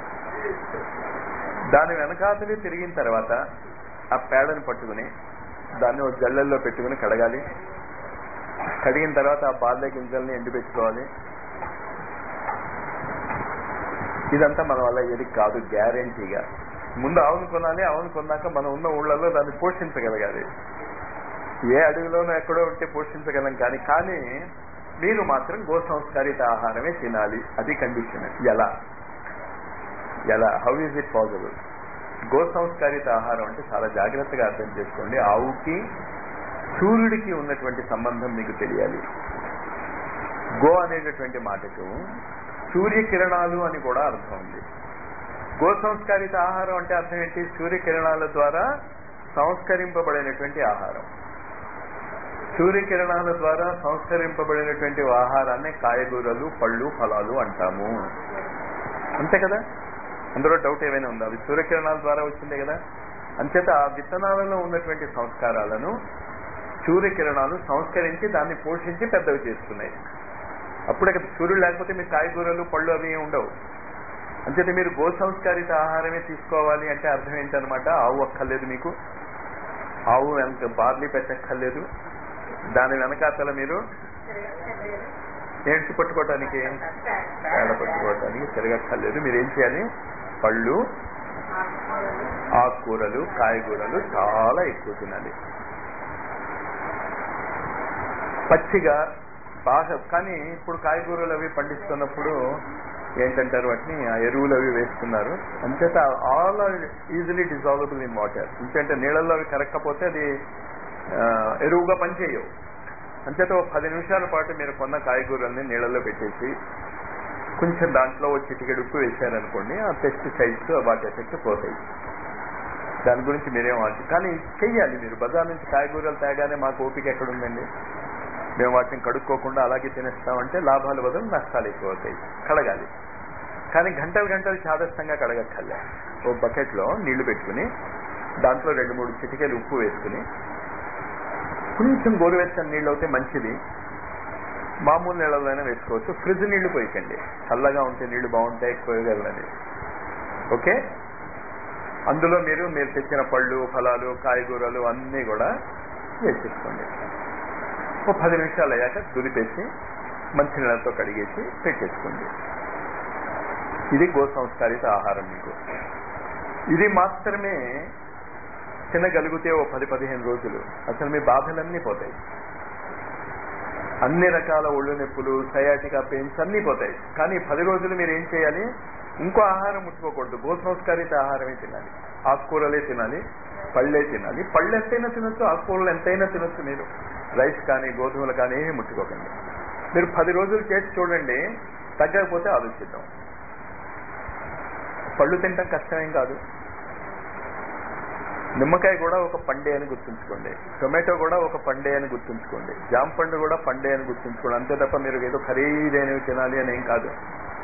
దాని వెనకాతలే తిరిగిన తర్వాత ఆ పేడని పట్టుకుని దాన్ని ఒక జల్లెల్లో పెట్టుకుని కడగాలి కడిగిన తర్వాత ఆ బార్లే గింజల్ని ఎండిపెట్టుకోవాలి ఇదంతా మన వల్ల ఏది కాదు గ్యారంటీగా ముందు ఆవును కొనాలి ఆవును కొన్నాక మనం ఉన్న ఊళ్ళలో దాన్ని పోషించగలగాలి ఏ అడవిలోనో ఎక్కడో ఉంటే పోషించగలం కానీ కానీ మీరు మాత్రం గో సంస్కారిత ఆహారమే తినాలి అది కండిషన్ ఎలా ఎలా హౌ ఈజ్ ఇట్ పాసిబుల్ గో సంస్కారిత ఆహారం అంటే చాలా జాగ్రత్తగా అర్థం చేసుకోండి ఆవుకి సూర్యుడికి ఉన్నటువంటి సంబంధం మీకు తెలియాలి గో అనేటటువంటి మాటకు సూర్యకిరణాలు అని కూడా అర్థం ఉంది గో సంస్కారిత ఆహారం అంటే అర్థం ఏంటి సూర్యకిరణాల ద్వారా సంస్కరింపబడినటువంటి ఆహారం సూర్యకిరణాల ద్వారా సంస్కరింపబడినటువంటి ఆహారాన్ని కాయగూరలు పళ్ళు ఫలాలు అంటాము అంతే కదా అందులో డౌట్ ఏమైనా ఉందా అవి సూర్యకిరణాల ద్వారా వచ్చిందే కదా అంచేత ఆ విత్తనాలలో ఉన్నటువంటి సంస్కారాలను సూర్యకిరణాలు సంస్కరించి దాన్ని పోషించి పెద్దవి చేస్తున్నాయి అప్పుడే కదా సూర్యుడు లేకపోతే మీ కాయగూరలు పళ్ళు అవి ఏమి ఉండవు అంచేత మీరు గో సంస్కారిత ఆహారమే తీసుకోవాలి అంటే అర్థం ఏంటనమాట ఆవు అక్కర్లేదు మీకు ఆవు వెనక బార్లీ పెట్టక్కర్లేదు దాని వెనకాతల మీరు ఏడ్చి పట్టుకోవటానికి పేడ పట్టుకోవటానికి తిరగక్కర్లేదు మీరు ఏం చేయాలి పళ్ళు ఆకుకూరలు కాయగూరలు చాలా ఎక్కువ తినాలి పచ్చిగా బాగా కానీ ఇప్పుడు కాయగూరలు అవి పండిస్తున్నప్పుడు ఏంటంటారు వాటిని ఆ ఎరువులు అవి వేస్తున్నారు అంచేత all are easily dissolvable in water ఇంకంటే నీళ్ళల్లో అవి కరక్కపోతే అది ఆ, ఎరువుగా పనిచేయవు అంచేత ఒక పది నిమిషాల పాటు మీరు కొన్న కాయగూరల్ని నీళ్ళల్లో పెట్టేసి కొంచెం దాంట్లో ఒక చిటికెడు ఉప్పు వేశారనుకోండి ఆ పెస్టిసైడ్స్ వాటి ఎఫెక్ట్ పోతాయి దాని గురించి మీరేం ఆలోచి కానీ చెయ్యాలి మీరు బజార్ నుంచి కాయగూరలు తేగానే మాకు ఓపిక ఎక్కడుందండి మేము వాటిని కడుక్కోకుండా అలాగే తినేస్తామంటే లాభాలు బదులు నష్టాలు ఎక్కువ అవుతాయి కడగాలి కానీ గంటలు గంటలు చాదస్తంగా కడగక్కర్లే ఓ బకెట్లో నీళ్లు పెట్టుకుని దాంట్లో రెండు మూడు చిటికెలు ఉప్పు వేసుకుని కొంచెం గోరువెచ్చని నీళ్ళు అయితే మంచిది మామూలు నీళ్ళలోనే వేసుకోవచ్చు ఫ్రిడ్జ్ నీళ్లు పోయకండి చల్లగా ఉంటే నీళ్లు బాగుంటాయి పోయగలనని ఓకే అందులో మీరు మీరు తెచ్చిన పళ్ళు ఫలాలు కాయగూరలు అన్నీ కూడా వేసేసుకోండి ఓ పది నిమిషాలు అయ్యాక దులిపేసి మంచి నీళ్ళతో కడిగేసి పెట్టేసుకోండి ఇది గో సంస్కారిత ఆహారం మీకు ఇది మాత్రమే తినగలిగితే ఓ పది పదిహేను రోజులు అసలు మీ బాధలన్నీ పోతాయి అన్ని రకాల ఒళ్ళు నొప్పులు సయాటికా పెయిన్స్ అన్నీ పోతాయి కానీ పది రోజులు మీరు ఏం చేయాలి ఇంకో ఆహారం ముట్టుకోకూడదు గో సంస్కారిత ఆహారమే తినాలి ఆకుకూరలే తినాలి పళ్ళే తినాలి పళ్ళు ఎంతైనా తినొచ్చు ఆకుకూరలు ఎంతైనా తినొచ్చు మీరు రైస్ కానీ గోధుమలు కానీ ఏమీ ముట్టుకోకండి మీరు పది రోజులు చేసి చూడండి తగ్గకపోతే ఆలోచిద్దాం పళ్ళు తినటం కష్టమేం కాదు నిమ్మకాయ కూడా ఒక పండే అని గుర్తుంచుకోండి టొమాటో కూడా ఒక పండే అని గుర్తుంచుకోండి జామ పండు కూడా పండే అని గుర్తుంచుకోండి అంతే తప్ప మీరు ఏదో ఖరీదైనవి తినాలి అని ఏం కాదు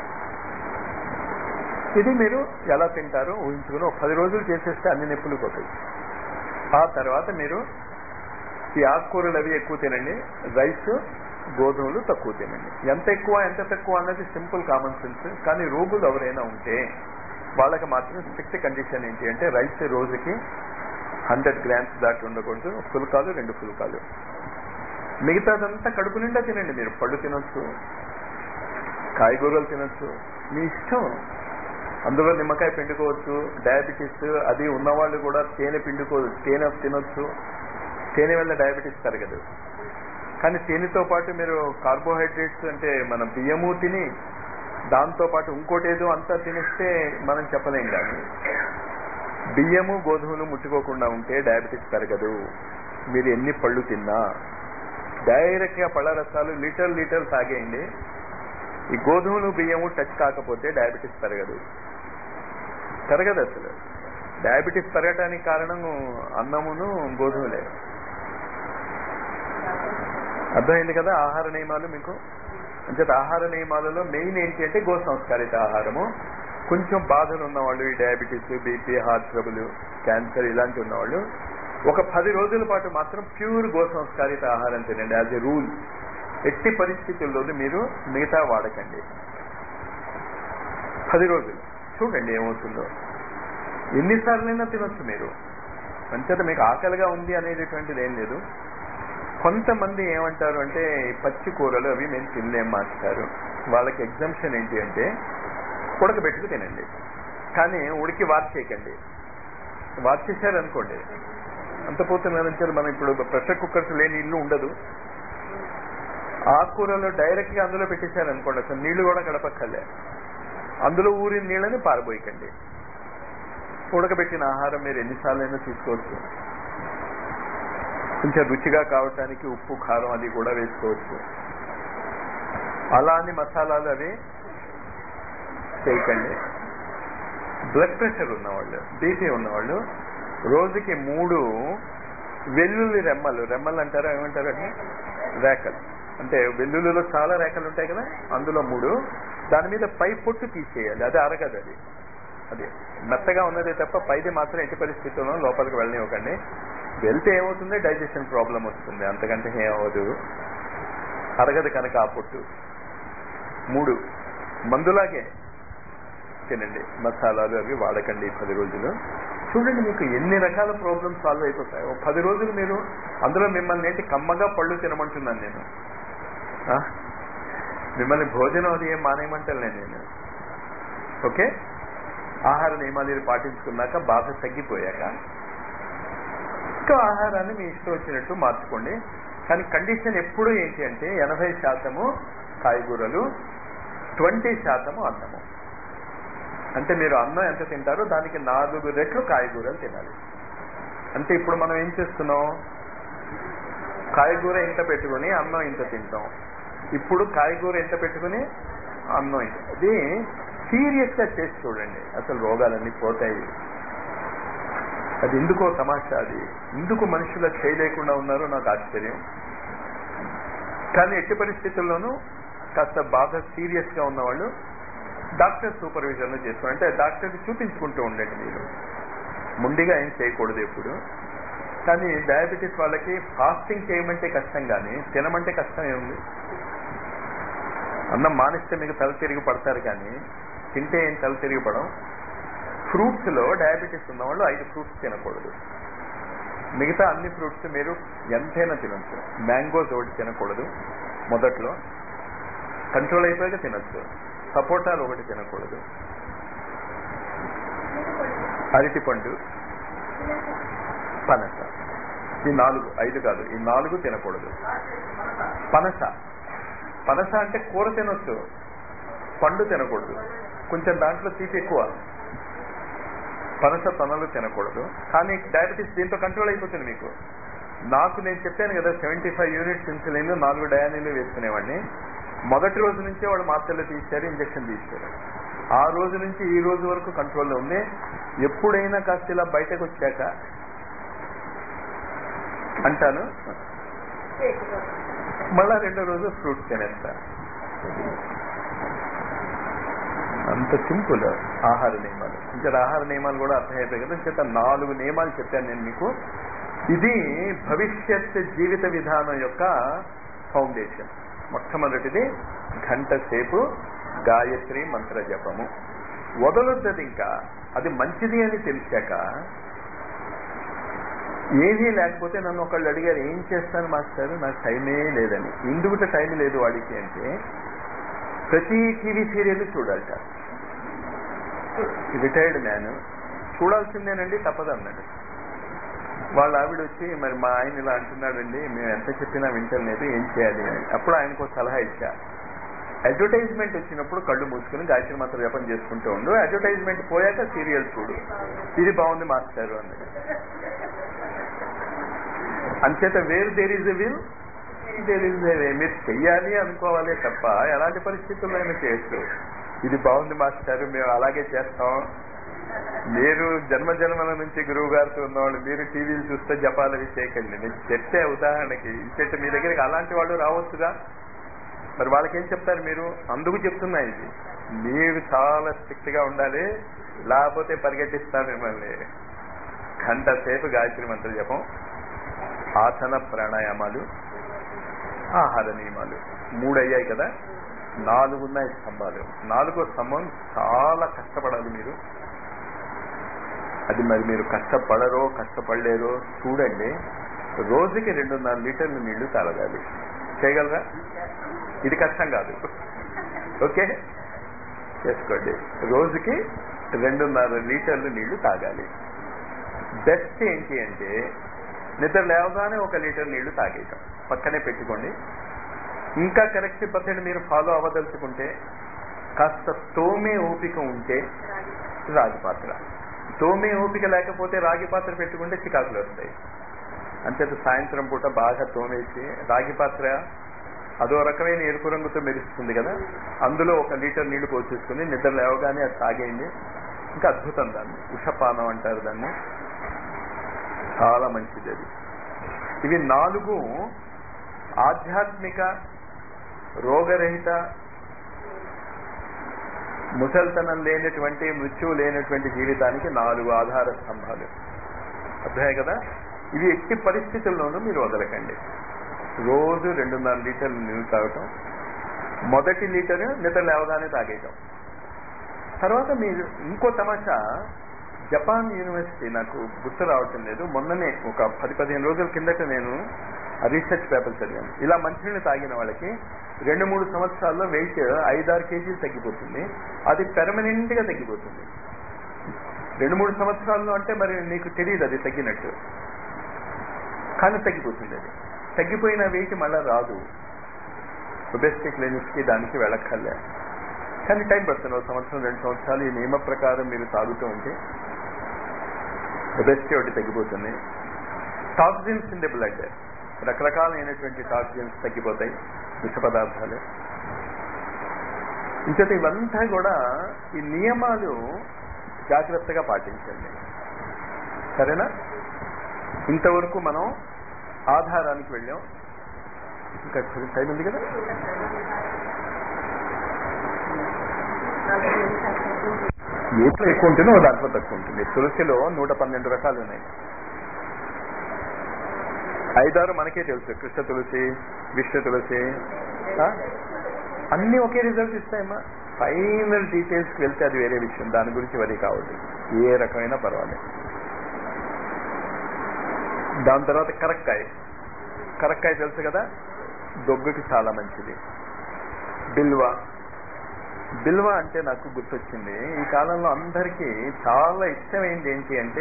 ఇది మీరు ఎలా తింటారో ఊహించుకుని ఒక పది రోజులు చేసేస్తే అన్ని నొప్పులు పోతాయి ఆ తర్వాత మీరు ఈ ఆకుకూరలు అవి ఎక్కువ తినండి రైస్ గోధుమలు తక్కువ తినండి ఎంత ఎక్కువ ఎంత తక్కువ అన్నది సింపుల్ కామన్ సెన్స్ కానీ రోగులు ఎవరైనా ఉంటే వాళ్ళకి మాత్రం స్ట్రిక్ట్ కండిషన్ ఏంటి అంటే రైస్ రోజుకి హండ్రెడ్ గ్రామ్స్ దాటి ఉండకూడదు ఫుల్కాలు రెండు ఫుల్కాలు మిగతాదంతా కడుపు నిండా తినండి మీరు పళ్ళు తినొచ్చు కాయగూరలు తినొచ్చు మీ ఇష్టం అందులో నిమ్మకాయ పిండుకోవచ్చు డయాబెటీస్ అది ఉన్నవాళ్ళు కూడా తేనె పిండుకో తేనె తినొచ్చు తేనె వల్ల డయాబెటీస్ తరగదు కానీ తేనెతో పాటు మీరు కార్బోహైడ్రేట్స్ అంటే మన బియ్యము తిని దాంతో పాటు ఇంకోటి ఏదో అంతా తినేస్తే మనం చెప్పలేం కానీ బియ్యము గోధుమలు ముట్టుకోకుండా ఉంటే డయాబెటీస్ పెరగదు మీరు ఎన్ని పళ్ళు తిన్నా డైరెక్ట్ గా పళ్ళ రసాలు లీటర్ లీటర్ తాగేయండి ఈ గోధుమలు బియ్యము టచ్ కాకపోతే డయాబెటీస్ పెరగదు పెరగదు అసలు డయాబెటీస్ పెరగడానికి కారణం అన్నమును గోధుమలే అర్థమైంది కదా ఆహార నియమాలు మీకు అంచేత ఆహార నియమాలలో మెయిన్ ఏంటి అంటే గో సంస్కారిత ఆహారము కొంచెం బాధలు ఉన్నవాళ్ళు ఈ diabetes BP heart trouble cancer ఇలాంటి ఉన్నవాళ్ళు ఒక పది రోజుల పాటు మాత్రం ప్యూర్ గో సంస్కారిత ఆహారం తినండి యాజ్ ఎ రూల్ ఎట్టి పరిస్థితుల్లోనూ మీరు మిగతా వాడకండి పది రోజులు చూడండి ఏమవుతుందో ఎన్నిసార్లైనా తినొచ్చు మీరు అంచేత మీకు ఆకలిగా ఉంది అనేటటువంటిది ఏం లేదు కొంతమంది ఏమంటారు అంటే ఈ పచ్చి కూరలు అవి మేము తినలేం మాస్టారు వాళ్ళకి ఎగ్జామ్షన్ ఏంటి అంటే ఉడకబెట్టుకు తినండి కానీ ఉడికి వాచ్ చేయకండి వాచ్ చేశారు అనుకోండి అంత పోతున్నారు మనం ఇప్పుడు ప్రెషర్ కుక్కర్స్ లేని ఇల్లు ఉండదు ఆకుకూరలు డైరెక్ట్ గా అందులో పెట్టేశారు అనుకోండి అసలు నీళ్లు కూడా గడపక్కర్లే అందులో ఊరిన నీళ్ళని పారబోయకండి ఉడకబెట్టిన ఆహారం మీరు ఎన్నిసార్లైనా తీసుకోవచ్చు కొంచెం రుచిగా కావటానికి ఉప్పు కారం అది కూడా వేసుకోవచ్చు అలా అని మసాలాలు అవి చేయకండి బ్లడ్ ప్రెషర్ ఉన్నవాళ్ళు బీపీ ఉన్నవాళ్ళు రోజుకి మూడు వెల్లుల్లి రెమ్మలు రెమ్మలు అంటారా ఏమంటారండి రేఖలు అంటే వెల్లుల్లిలో చాలా రేఖలు ఉంటాయి కదా అందులో మూడు దాని మీద పై పొట్టు తీసేయాలి అది అరగదు అది అది మెత్తగా ఉన్నదే తప్ప పైది మాత్రం ఎట్టి పరిస్థితుల్లో లోపలికి వెళ్ళనివ్వకండి వెళ్తే ఏమవుతుంది డైజెషన్ ప్రాబ్లం వస్తుంది అంతకంటే ఏమవదు అరగదు కనుక ఆ పొట్టు మూడు మందులాగే తినండి మసాలాలు అవి వాడకండి ఈ పది రోజులు చూడండి మీకు ఎన్ని రకాల ప్రాబ్లమ్స్ సాల్వ్ అయిపోతాయి ఓ పది రోజులు మీరు అందులో మిమ్మల్ని ఏంటి కమ్మగా పళ్ళు తినమంటున్నాను నేను ఆ? మిమ్మల్ని భోజనం అది ఏం మానేయమంటాను నేను ఓకే ఆహార నియమాలు మీరు పాటించుకున్నాక బాధ తగ్గిపోయాక ఇంకా ఆహారాన్ని మీ ఇష్టం వచ్చినట్టు మార్చుకోండి కానీ కండిషన్ ఎప్పుడూ ఏంటి అంటే ఎనభై శాతము కాయగూరలు ట్వంటీ శాతము అన్నము అంటే మీరు అన్నం ఎంత తింటారో దానికి నాలుగు రెట్లు కాయగూరలు తినాలి అంటే ఇప్పుడు మనం ఏం చేస్తున్నాం కాయగూర ఇంత పెట్టుకుని అన్నం ఇంత తింటాం ఇప్పుడు కాయగూర ఎంత పెట్టుకుని అన్నం ఇంత అది సీరియస్ గా చేసి చూడండి అసలు రోగాలన్నీ పోతాయి అది ఎందుకో తమాషా అది ఎందుకు మనుషులు చేయలేకుండా ఉన్నారో నాకు ఆశ్చర్యం కానీ ఎట్టి పరిస్థితుల్లోనూ కాస్త బాధ సీరియస్ గా ఉన్నవాళ్ళు డాక్టర్ సూపర్విజన్ లో చేసుకోండి అంటే డాక్టర్కి చూపించుకుంటూ ఉండండి మీరు ముండిగా ఏం చేయకూడదు ఎప్పుడు కానీ డయాబెటీస్ వాళ్ళకి ఫాస్టింగ్ చేయమంటే కష్టం కానీ తినమంటే కష్టం ఏముంది అన్నం మానేస్తే మీకు తల తిరిగి పడతారు కానీ తింటే ఏం తల తిరిగి పడం ఫ్రూట్స్ లో డయాబెటీస్ ఉన్నవాళ్ళు ఐదు ఫ్రూట్స్ తినకూడదు మిగతా అన్ని ఫ్రూట్స్ మీరు ఎంతైనా తినొచ్చు మ్యాంగోస్ ఒకటి తినకూడదు మొదట్లో కంట్రోల్ అయిపోయాక తినొచ్చు సపోటాలు ఒకటి తినకూడదు అరటిపండు పనస ఈ నాలుగు ఐదు కాదు ఈ నాలుగు తినకూడదు పనస పనస అంటే కూర తినొచ్చు పండు తినకూడదు కొంచెం దాంట్లో తీపి ఎక్కువ పనస తనలు తినకూడదు కానీ డయాబెటీస్ దీంతో కంట్రోల్ అయిపోతుంది మీకు నాకు నేను చెప్పాను కదా సెవెంటీ ఫైవ్ యూనిట్స్ ఇన్సులిన్ నాలుగు డయానీలు వేసుకునేవాడిని మొదటి రోజు నుంచే వాళ్ళు మాత్రలు తీశారు ఇంజక్షన్ తీశారు ఆ రోజు నుంచి ఈ రోజు వరకు కంట్రోల్లో ఉంది ఎప్పుడైనా కాస్త ఇలా బయటకు వచ్చాక అంటాను మళ్ళా రెండో రోజు ఫ్రూట్స్ తినేస్తా అంత సింపుల్ ఆహార నియమాలు ఇంకా ఆహార నియమాలు కూడా అర్థమైపోయాయి కదా చేత నాలుగు నియమాలు చెప్పాను నేను మీకు ఇది భవిష్యత్ జీవిత విధానం యొక్క ఫౌండేషన్ మొట్టమొదటిది గంట సేపు గాయత్రి మంత్ర జపము వదలొద్దది ఇంకా అది మంచిది అని తెలిసాక ఏమీ లేకపోతే నన్ను ఒకళ్ళు అడిగారు ఏం చేస్తాను మాస్టర్ నాకు టైమే లేదని ఎందుకు టైం లేదు వాడికి అంటే ప్రతి టీవీ సీరియల్ చూడాలట రిటైర్డ్ మ్యాన్ చూడాల్సిందేనండి తప్పదన్నాడు వాళ్ళ ఆవిడ వచ్చి మరి మా ఆయన ఇలా అంటున్నాడండి మేము ఎంత చెప్పినా వింటలేదు ఏం చేయాలి అని అప్పుడు ఆయనకు ఒక సలహా ఇచ్చా అడ్వర్టైజ్మెంట్ వచ్చినప్పుడు కళ్ళు మూసుకుని గాయత్రి మాత్రం జపం చేసుకుంటూ ఉండు అడ్వర్టైజ్మెంట్ పోయాక సీరియల్ చూడు ఇది బాగుంది మాస్టర్ అన్నాడు అంచేత where there is a will there is a way మీరు చెయ్యాలి అనుకోవాలి తప్ప ఎలాంటి పరిస్థితుల్లో అయినా చేయొచ్చు ఇది బాగుంది మాస్టర్ మేము అలాగే చేస్తాం మీరు జన్మ జన్మల నుంచి గురువు గారితో ఉన్నవాళ్ళు మీరు టీవీలు చూస్తే జపాలు అవి చేయకండి నేను చెప్తే ఉదాహరణకి ఇంచేట మీ దగ్గరికి అలాంటి వాళ్ళు రావచ్చుగా మరి వాళ్ళకేం చెప్తారు మీరు అందుకు చెప్తున్నా ఇది మీరు చాలా స్ట్రిక్ట్ గా ఉండాలి లేకపోతే పరిగెట్టిస్తా మిమ్మల్ని గంట సేపు గాయత్రి మంత్ర జపం ఆసన ప్రాణాయామాలు ఆహార నియమాలు మూడు అయ్యాయి కదా నాలుగు ఉన్నాయి స్తంభాలు నాలుగో స్తంభం చాలా కష్టపడాలి మీరు అది మరి మీరు కష్టపడరో కష్టపడలేరో చూడండి రోజుకి రెండున్నర లీటర్ల నీళ్లు తాగగాలి చేయగలరా ఇది కష్టం కాదు ఓకే చేసుకోండి రోజుకి రెండున్నర లీటర్లు నీళ్లు తాగాలి బెస్ట్ ఏంటి అంటే నిద్ర లేవగానే ఒక లీటర్ నీళ్లు తాగేయటం పక్కనే పెట్టుకోండి ఇంకా కరెక్ట్ పర్సెంట్ మీరు ఫాలో అవ్వదలుచుకుంటే కాస్త తోమే ఓపిక ఉంటే రాగి పాత్ర తోమే ఓపిక లేకపోతే రాగి పాత్ర పెట్టుకుంటే చికాకులు వస్తాయి అంతేత సాయంత్రం పూట బాగా తోమేసి రాగి పాత్ర అదో రకమైన ఎరుపు రంగుతో మెరుస్తుంది కదా అందులో ఒక లీటర్ నీళ్లు పోసేసుకుని నిద్ర లేవగానే అది తాగేయండి ఇంకా అద్భుతం దాన్ని ఉషపానం అంటారు దాన్ని చాలా మంచిది అది ఇవి నాలుగు ఆధ్యాత్మిక రోగరహిత ముసల్తనం లేనటువంటి మృత్యువు లేనటువంటి జీవితానికి నాలుగు ఆధార స్తంభాలు అర్థమే కదా ఇవి ఎట్టి పరిస్థితుల్లోనూ మీరు వదలకండి రోజు రెండున్నర లీటర్లు నీళ్ళు తాగటం మొదటి లీటర్ నిద్ర లేవగానే తాగేయటం తర్వాత మీరు ఇంకో తమాషా జపాన్ యూనివర్సిటీ నాకు గుర్తు రావటం లేదు మొన్ననే ఒక పది పదిహేను రోజుల కిందట నేను రీసెర్చ్ పేపర్ చదివాను ఇలా మంచినీళ్ళు తాగిన వాళ్ళకి రెండు మూడు సంవత్సరాల్లో వెయిట్ ఐదారు కేజీలు తగ్గిపోతుంది అది పెర్మనెంట్ గా తగ్గిపోతుంది రెండు మూడు సంవత్సరాల్లో అంటే మరి నీకు తెలియదు అది తగ్గినట్టు కానీ తగ్గిపోతుంది అది తగ్గిపోయిన వెయిట్ మళ్ళా రాదు ఒబెస్టీ క్లినిక్స్ కి దానికి వెళ్ళక్కర్లే కానీ టైం పడుతుంది ఒక సంవత్సరం రెండు సంవత్సరాలు ఈ నియమ ప్రకారం మీరు తాగుతూ ఉంటే ఒబెస్టీ ఒకటి తగ్గిపోతుంది టాక్సిన్స్ ఇన్ ది బ్లడ్ రకరకాలైనటువంటి టాక్సిన్స్ తగ్గిపోతాయి విష పదార్థాలు ఇంకటి ఇవంతా కూడా ఈ నియమాలు జాగ్రత్తగా పాటించండి సరేనా ఇంతవరకు మనం ఆధారానికి వెళ్ళాం ఇంకా కొంచెం టైం ఉంది కదా ఏట్లో ఎక్కువ ఉంటేనో దాంట్లో తక్కువ ఉంటుంది తులసిలో నూట పన్నెండు రకాలు ఉన్నాయి ఐదారు మనకే తెలుసు కృష్ణ తులసి విష్ణు తులసి ఆ? అన్ని ఒకే రిజల్ట్ ఇస్తాయమ్మా ఫైనల్ డీటెయిల్స్ కి వెళ్తే అది వేరే విషయం దాని గురించి వరి కావద్దు ఏ రకమైన పర్వాలేదు దాని తర్వాత కరక్కాయ కరక్కాయ తెలుసు కదా దొగ్గుకి చాలా మంచిది బిల్వ బిల్వ అంటే నాకు గుర్తొచ్చింది ఈ కాలంలో అందరికీ చాలా ఇష్టమైంది ఏంటి అంటే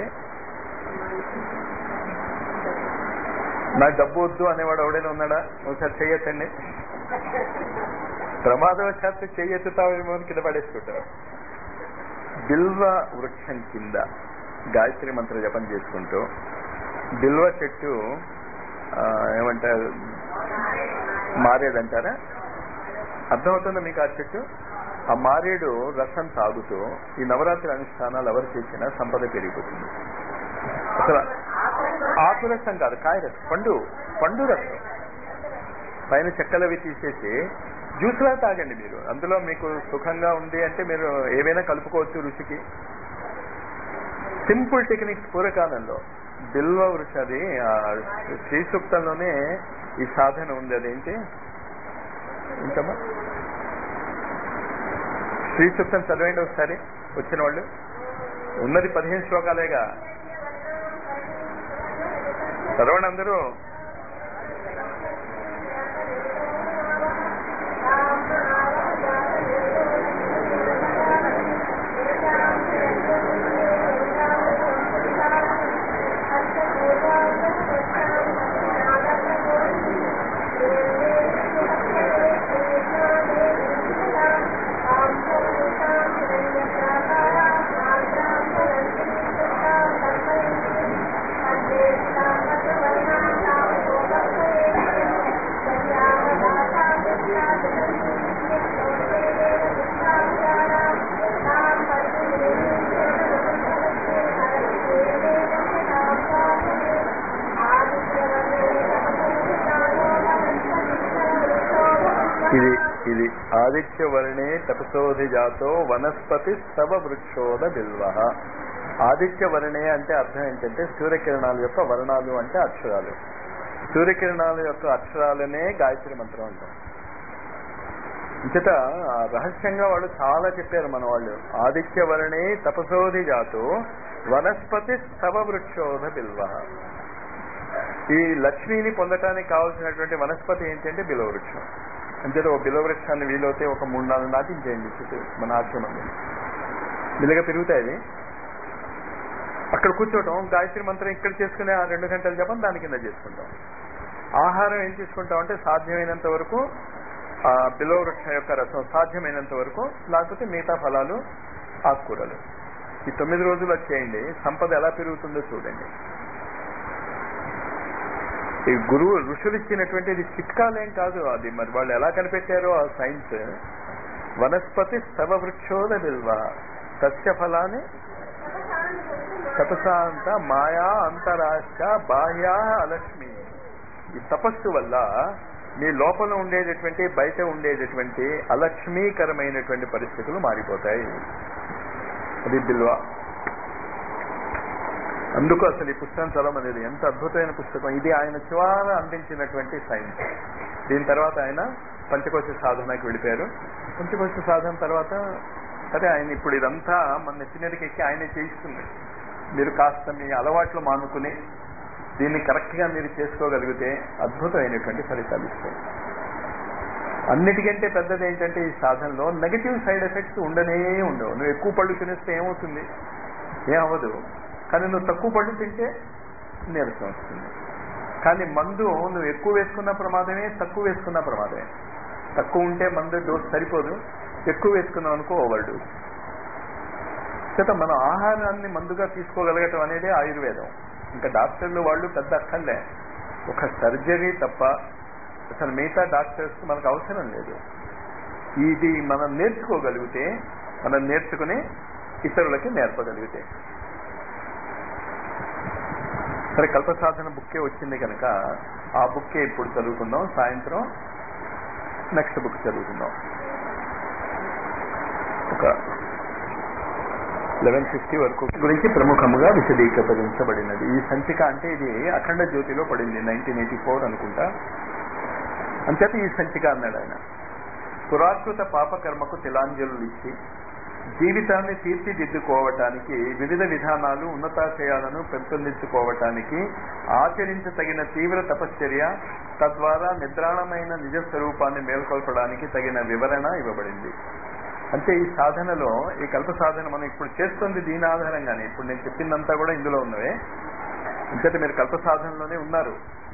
నాకు డబ్బు వద్దు అనేవాడు ఎవడైనా ఉన్నాడా ఒకసారి చెయ్యొచ్చండి ప్రమాదవశాత్తు చెయ్యెత్తుతావేమో అని కింద పడేసుకుంటారు బిల్వ వృక్షం కింద గాయత్రి మంత్ర జపం చేసుకుంటూ బిల్వ చెట్టు ఆ, ఏమంటారు మారేదంటారా అర్థమవుతుందా మీకు ఆ చెట్టు ఆ మారేడు రసం తాగుతూ ఈ నవరాత్రి అనుష్ఠానాలు ఎవరు చేసినా సంపద పెరిగిపోతుంది అసలు ఆకు రసం కాదు కాయ రసం పండు పండు రసం పైన చెక్కలవి తీసేసి జ్యూస్లా తాగండి మీరు అందులో మీకు సుఖంగా ఉంది అంటే మీరు ఏవైనా కలుపుకోవచ్చు రుచికి సింపుల్ టెక్నిక్స్ పూర్వకాలంలో బిల్వ వృషది ఆ శ్రీ సూక్తంలోనే ఈ సాధన ఉంది అదేంటి ఇంకమ్మా శ్రీ సూక్తం చదవండి ఒకసారి వచ్చిన వాళ్ళు ఉన్నది పదిహేను శ్లోకాలేగా చదవండి అందరూ ఇది ఇది ఆదిత్య వర్ణే తపసోధి జాతో వనస్పతి స్తవ వృక్షోద బిల్వ ఆదిత్య వర్ణే అంటే అర్థం ఏంటంటే సూర్యకిరణాల యొక్క వర్ణాలు అంటే అక్షరాలు సూర్యకిరణాల యొక్క అక్షరాలనే గాయత్రి మంత్రం అంటాం ఇంకట రహస్యంగా వాళ్ళు చాలా చెప్పారు మన వాళ్ళు ఆదిత్య వర్ణే తపసోధి జాతో వనస్పతి స్తవ వృక్షోధ బిల్వ ఈ లక్ష్మిని పొందటానికి కావాల్సినటువంటి వనస్పతి ఏంటంటే బిలవ వృక్షం అంటే ఒక బిలవ వృక్షాన్ని వీలవుతే ఒక మూడు నాలుగు నాటించేయండి చుట్టూ మన ఆశ్రమంలో బిల్లగా పెరుగుతాయి అవి. అక్కడ కూర్చోవటం గాయత్రి మంత్రం ఇక్కడ చేసుకునే ఆ రెండు గంటల జపం దాని కింద చేసుకుంటాం ఆహారం ఏం తీసుకుంటాం అంటే సాధ్యమైనంత వరకు ఆ బిలవ వృక్షం యొక్క రసం సాధ్యమైనంత వరకు లేకపోతే మిగతా ఫలాలు ఆకుకూరలు ఈ తొమ్మిది రోజులు వచ్చేయండి సంపద ఎలా పెరుగుతుందో చూడండి ఈ గురువు ఋషులు ఇచ్చినటువంటి ఇది చిట్కాలేం కాదు అది మరి వాళ్ళు ఎలా కనిపెట్టారో ఆ సైన్స్ వనస్పతి స్తవ వృక్షోద బిల్వ సస్య ఫలాన్ని తపసాంత మాయా అంతరాష్ట బాహ్యా అలక్ష్మి ఈ తపస్సు వల్ల మీ లోపల ఉండేటటువంటి బయట ఉండేటటువంటి అలక్ష్మీకరమైనటువంటి పరిస్థితులు మారిపోతాయి అది బిల్వ అందుకు అసలు ఈ పుస్తకం చదవమనేది ఎంత అద్భుతమైన పుస్తకం ఇది ఆయన చివర అందించినటువంటి సైన్స్ దీని తర్వాత ఆయన పంచకోశ సాధనకి వెళ్ళిపోయారు పంచకోశ సాధన తర్వాత సరే ఆయన ఇప్పుడు ఇదంతా మన నెత్తి మీదకి ఎక్కి ఆయనే చేయిస్తుంది మీరు కాస్త మీ అలవాట్లు మానుకుని దీన్ని కరెక్ట్ గా మీరు చేసుకోగలిగితే అద్భుతమైనటువంటి ఫలితాలు ఇస్తాయి అన్నిటికంటే పెద్దది ఏంటంటే ఈ సాధనలో నెగటివ్ సైడ్ ఎఫెక్ట్స్ ఉండనే ఉండవు నువ్వు ఎక్కువ పళ్ళు తినేస్తే ఏమవుతుంది ఏమవ్వదు కానీ నువ్వు తక్కువ పళ్ళు తింటే నీరసం వస్తుంది కానీ మందు నువ్వు ఎక్కువ వేసుకున్న ప్రమాదమే తక్కువ వేసుకున్న ప్రమాదమే తక్కువ ఉంటే మందు డోస్ సరిపోదు ఎక్కువ వేసుకున్నావు అనుకో ఓవర్ డోస్ చేత మన ఆహారాన్ని మందుగా తీసుకోగలగటం అనేది ఆయుర్వేదం ఇంకా డాక్టర్లు వాళ్ళు పెద్ద అక్కర్లే ఒక సర్జరీ తప్ప అసలు మిగతా డాక్టర్స్ మనకు అవసరం లేదు ఇది మనం నేర్చుకోగలిగితే మనం నేర్చుకుని ఇతరులకి నేర్పగలిగితే సరే కల్ప సాధన బుక్కే వచ్చింది కనుక ఆ బుక్కే ఇప్పుడు చదువుకుందాం సాయంత్రం నెక్స్ట్ బుక్ చదువుకుందాం ఒక లెవెన్ ఫిఫ్టీ వరకు గురించి ప్రముఖముగా విశదీకరించబడినది ఈ సంచిక అంటే ఇది అఖండ జ్యోతిలో పడింది నైన్టీన్ ఎయిటీ ఫోర్ అనుకుంటా అంచేత ఈ సంచిక అన్నాడు ఆయన పురాకృత పాపకర్మకు తిలాంజలు ఇచ్చి జీవితాన్ని తీర్చిదిద్దుకోవటానికి వివిధ విధానాలు ఉన్నతాశయాలను పెంపొందించుకోవటానికి ఆచరించతగిన తీవ్ర తపశ్చర్య తద్వారా నిద్రాణమైన నిజ స్వరూపాన్ని మేల్కొల్పడానికి తగిన వివరణ ఇవ్వబడింది అంటే ఈ సాధనలో ఈ కల్ప సాధన మనం ఇప్పుడు చేస్తుంది దీని ఆధారంగానే ఇప్పుడు నేను చెప్పిందంతా కూడా ఇందులో ఉన్నవే అంచేత మీరు కల్ప సాధనలోనే ఉన్నారు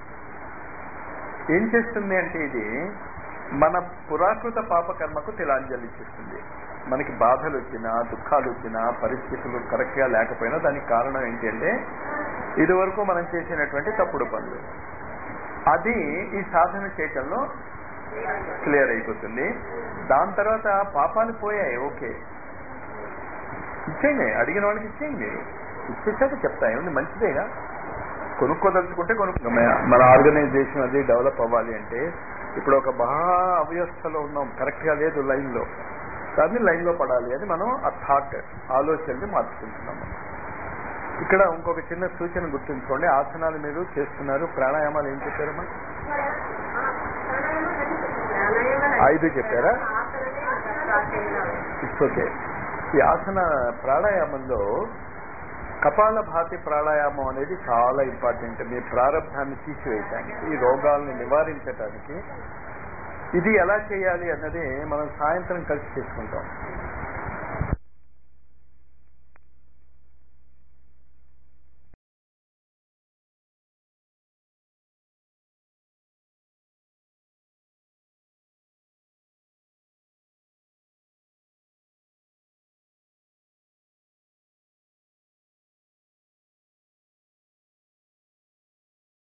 ఏం చేస్తుంది అంటే ఇది మన పురాకృత పాపకర్మకు తిలాంజలి ఇచ్చేస్తుంది మనకి బాధలు వచ్చినా దుఃఖాలు వచ్చినా పరిస్థితులు కరెక్ట్ గా లేకపోయినా దానికి కారణం ఏంటి అంటే ఇది వరకు మనం చేసినటువంటి తప్పుడు పనులు అది ఈ సాధన చేయటంలో క్లియర్ అయిపోతుంది దాని తర్వాత పాపాలు పోయాయి ఓకే ఇచ్చేయండి అడిగిన వాళ్ళకి ఇచ్చేయండి ఇచ్చేసాక చెప్తా ఏముంది మంచిదేగా కొనుక్కోదలుచుకుంటే కొనుక్కో మన ఆర్గనైజేషన్ అది డెవలప్ అవ్వాలి అంటే ఇప్పుడు ఒక మహా అవ్యవస్థలో ఉన్నాం కరెక్ట్ గా లేదు లైన్ లో దాన్ని లైన్ లో పడాలి అని మనం ఆ థాట్ ఆలోచనని మార్చుకుంటున్నాం ఇక్కడ ఇంకొక చిన్న సూచన గుర్తుంచుకోండి ఆసనాలు మీరు చేస్తున్నారు ప్రాణాయామాలు ఏం చెప్పారమ్మా ఐదు చెప్పారా ఇట్స్ ఓకే ఈ ఆసన ప్రాణాయామంలో కపాల భాతి ప్రాణాయామం అనేది చాలా ఇంపార్టెంట్ మీ ప్రారంభాన్ని తీసివేయటానికి ఈ రోగాల్ని నివారించడానికి ఇది ఎలా చేయాలి అన్నది మనం సాయంత్రం కలిసి చేసుకుంటాం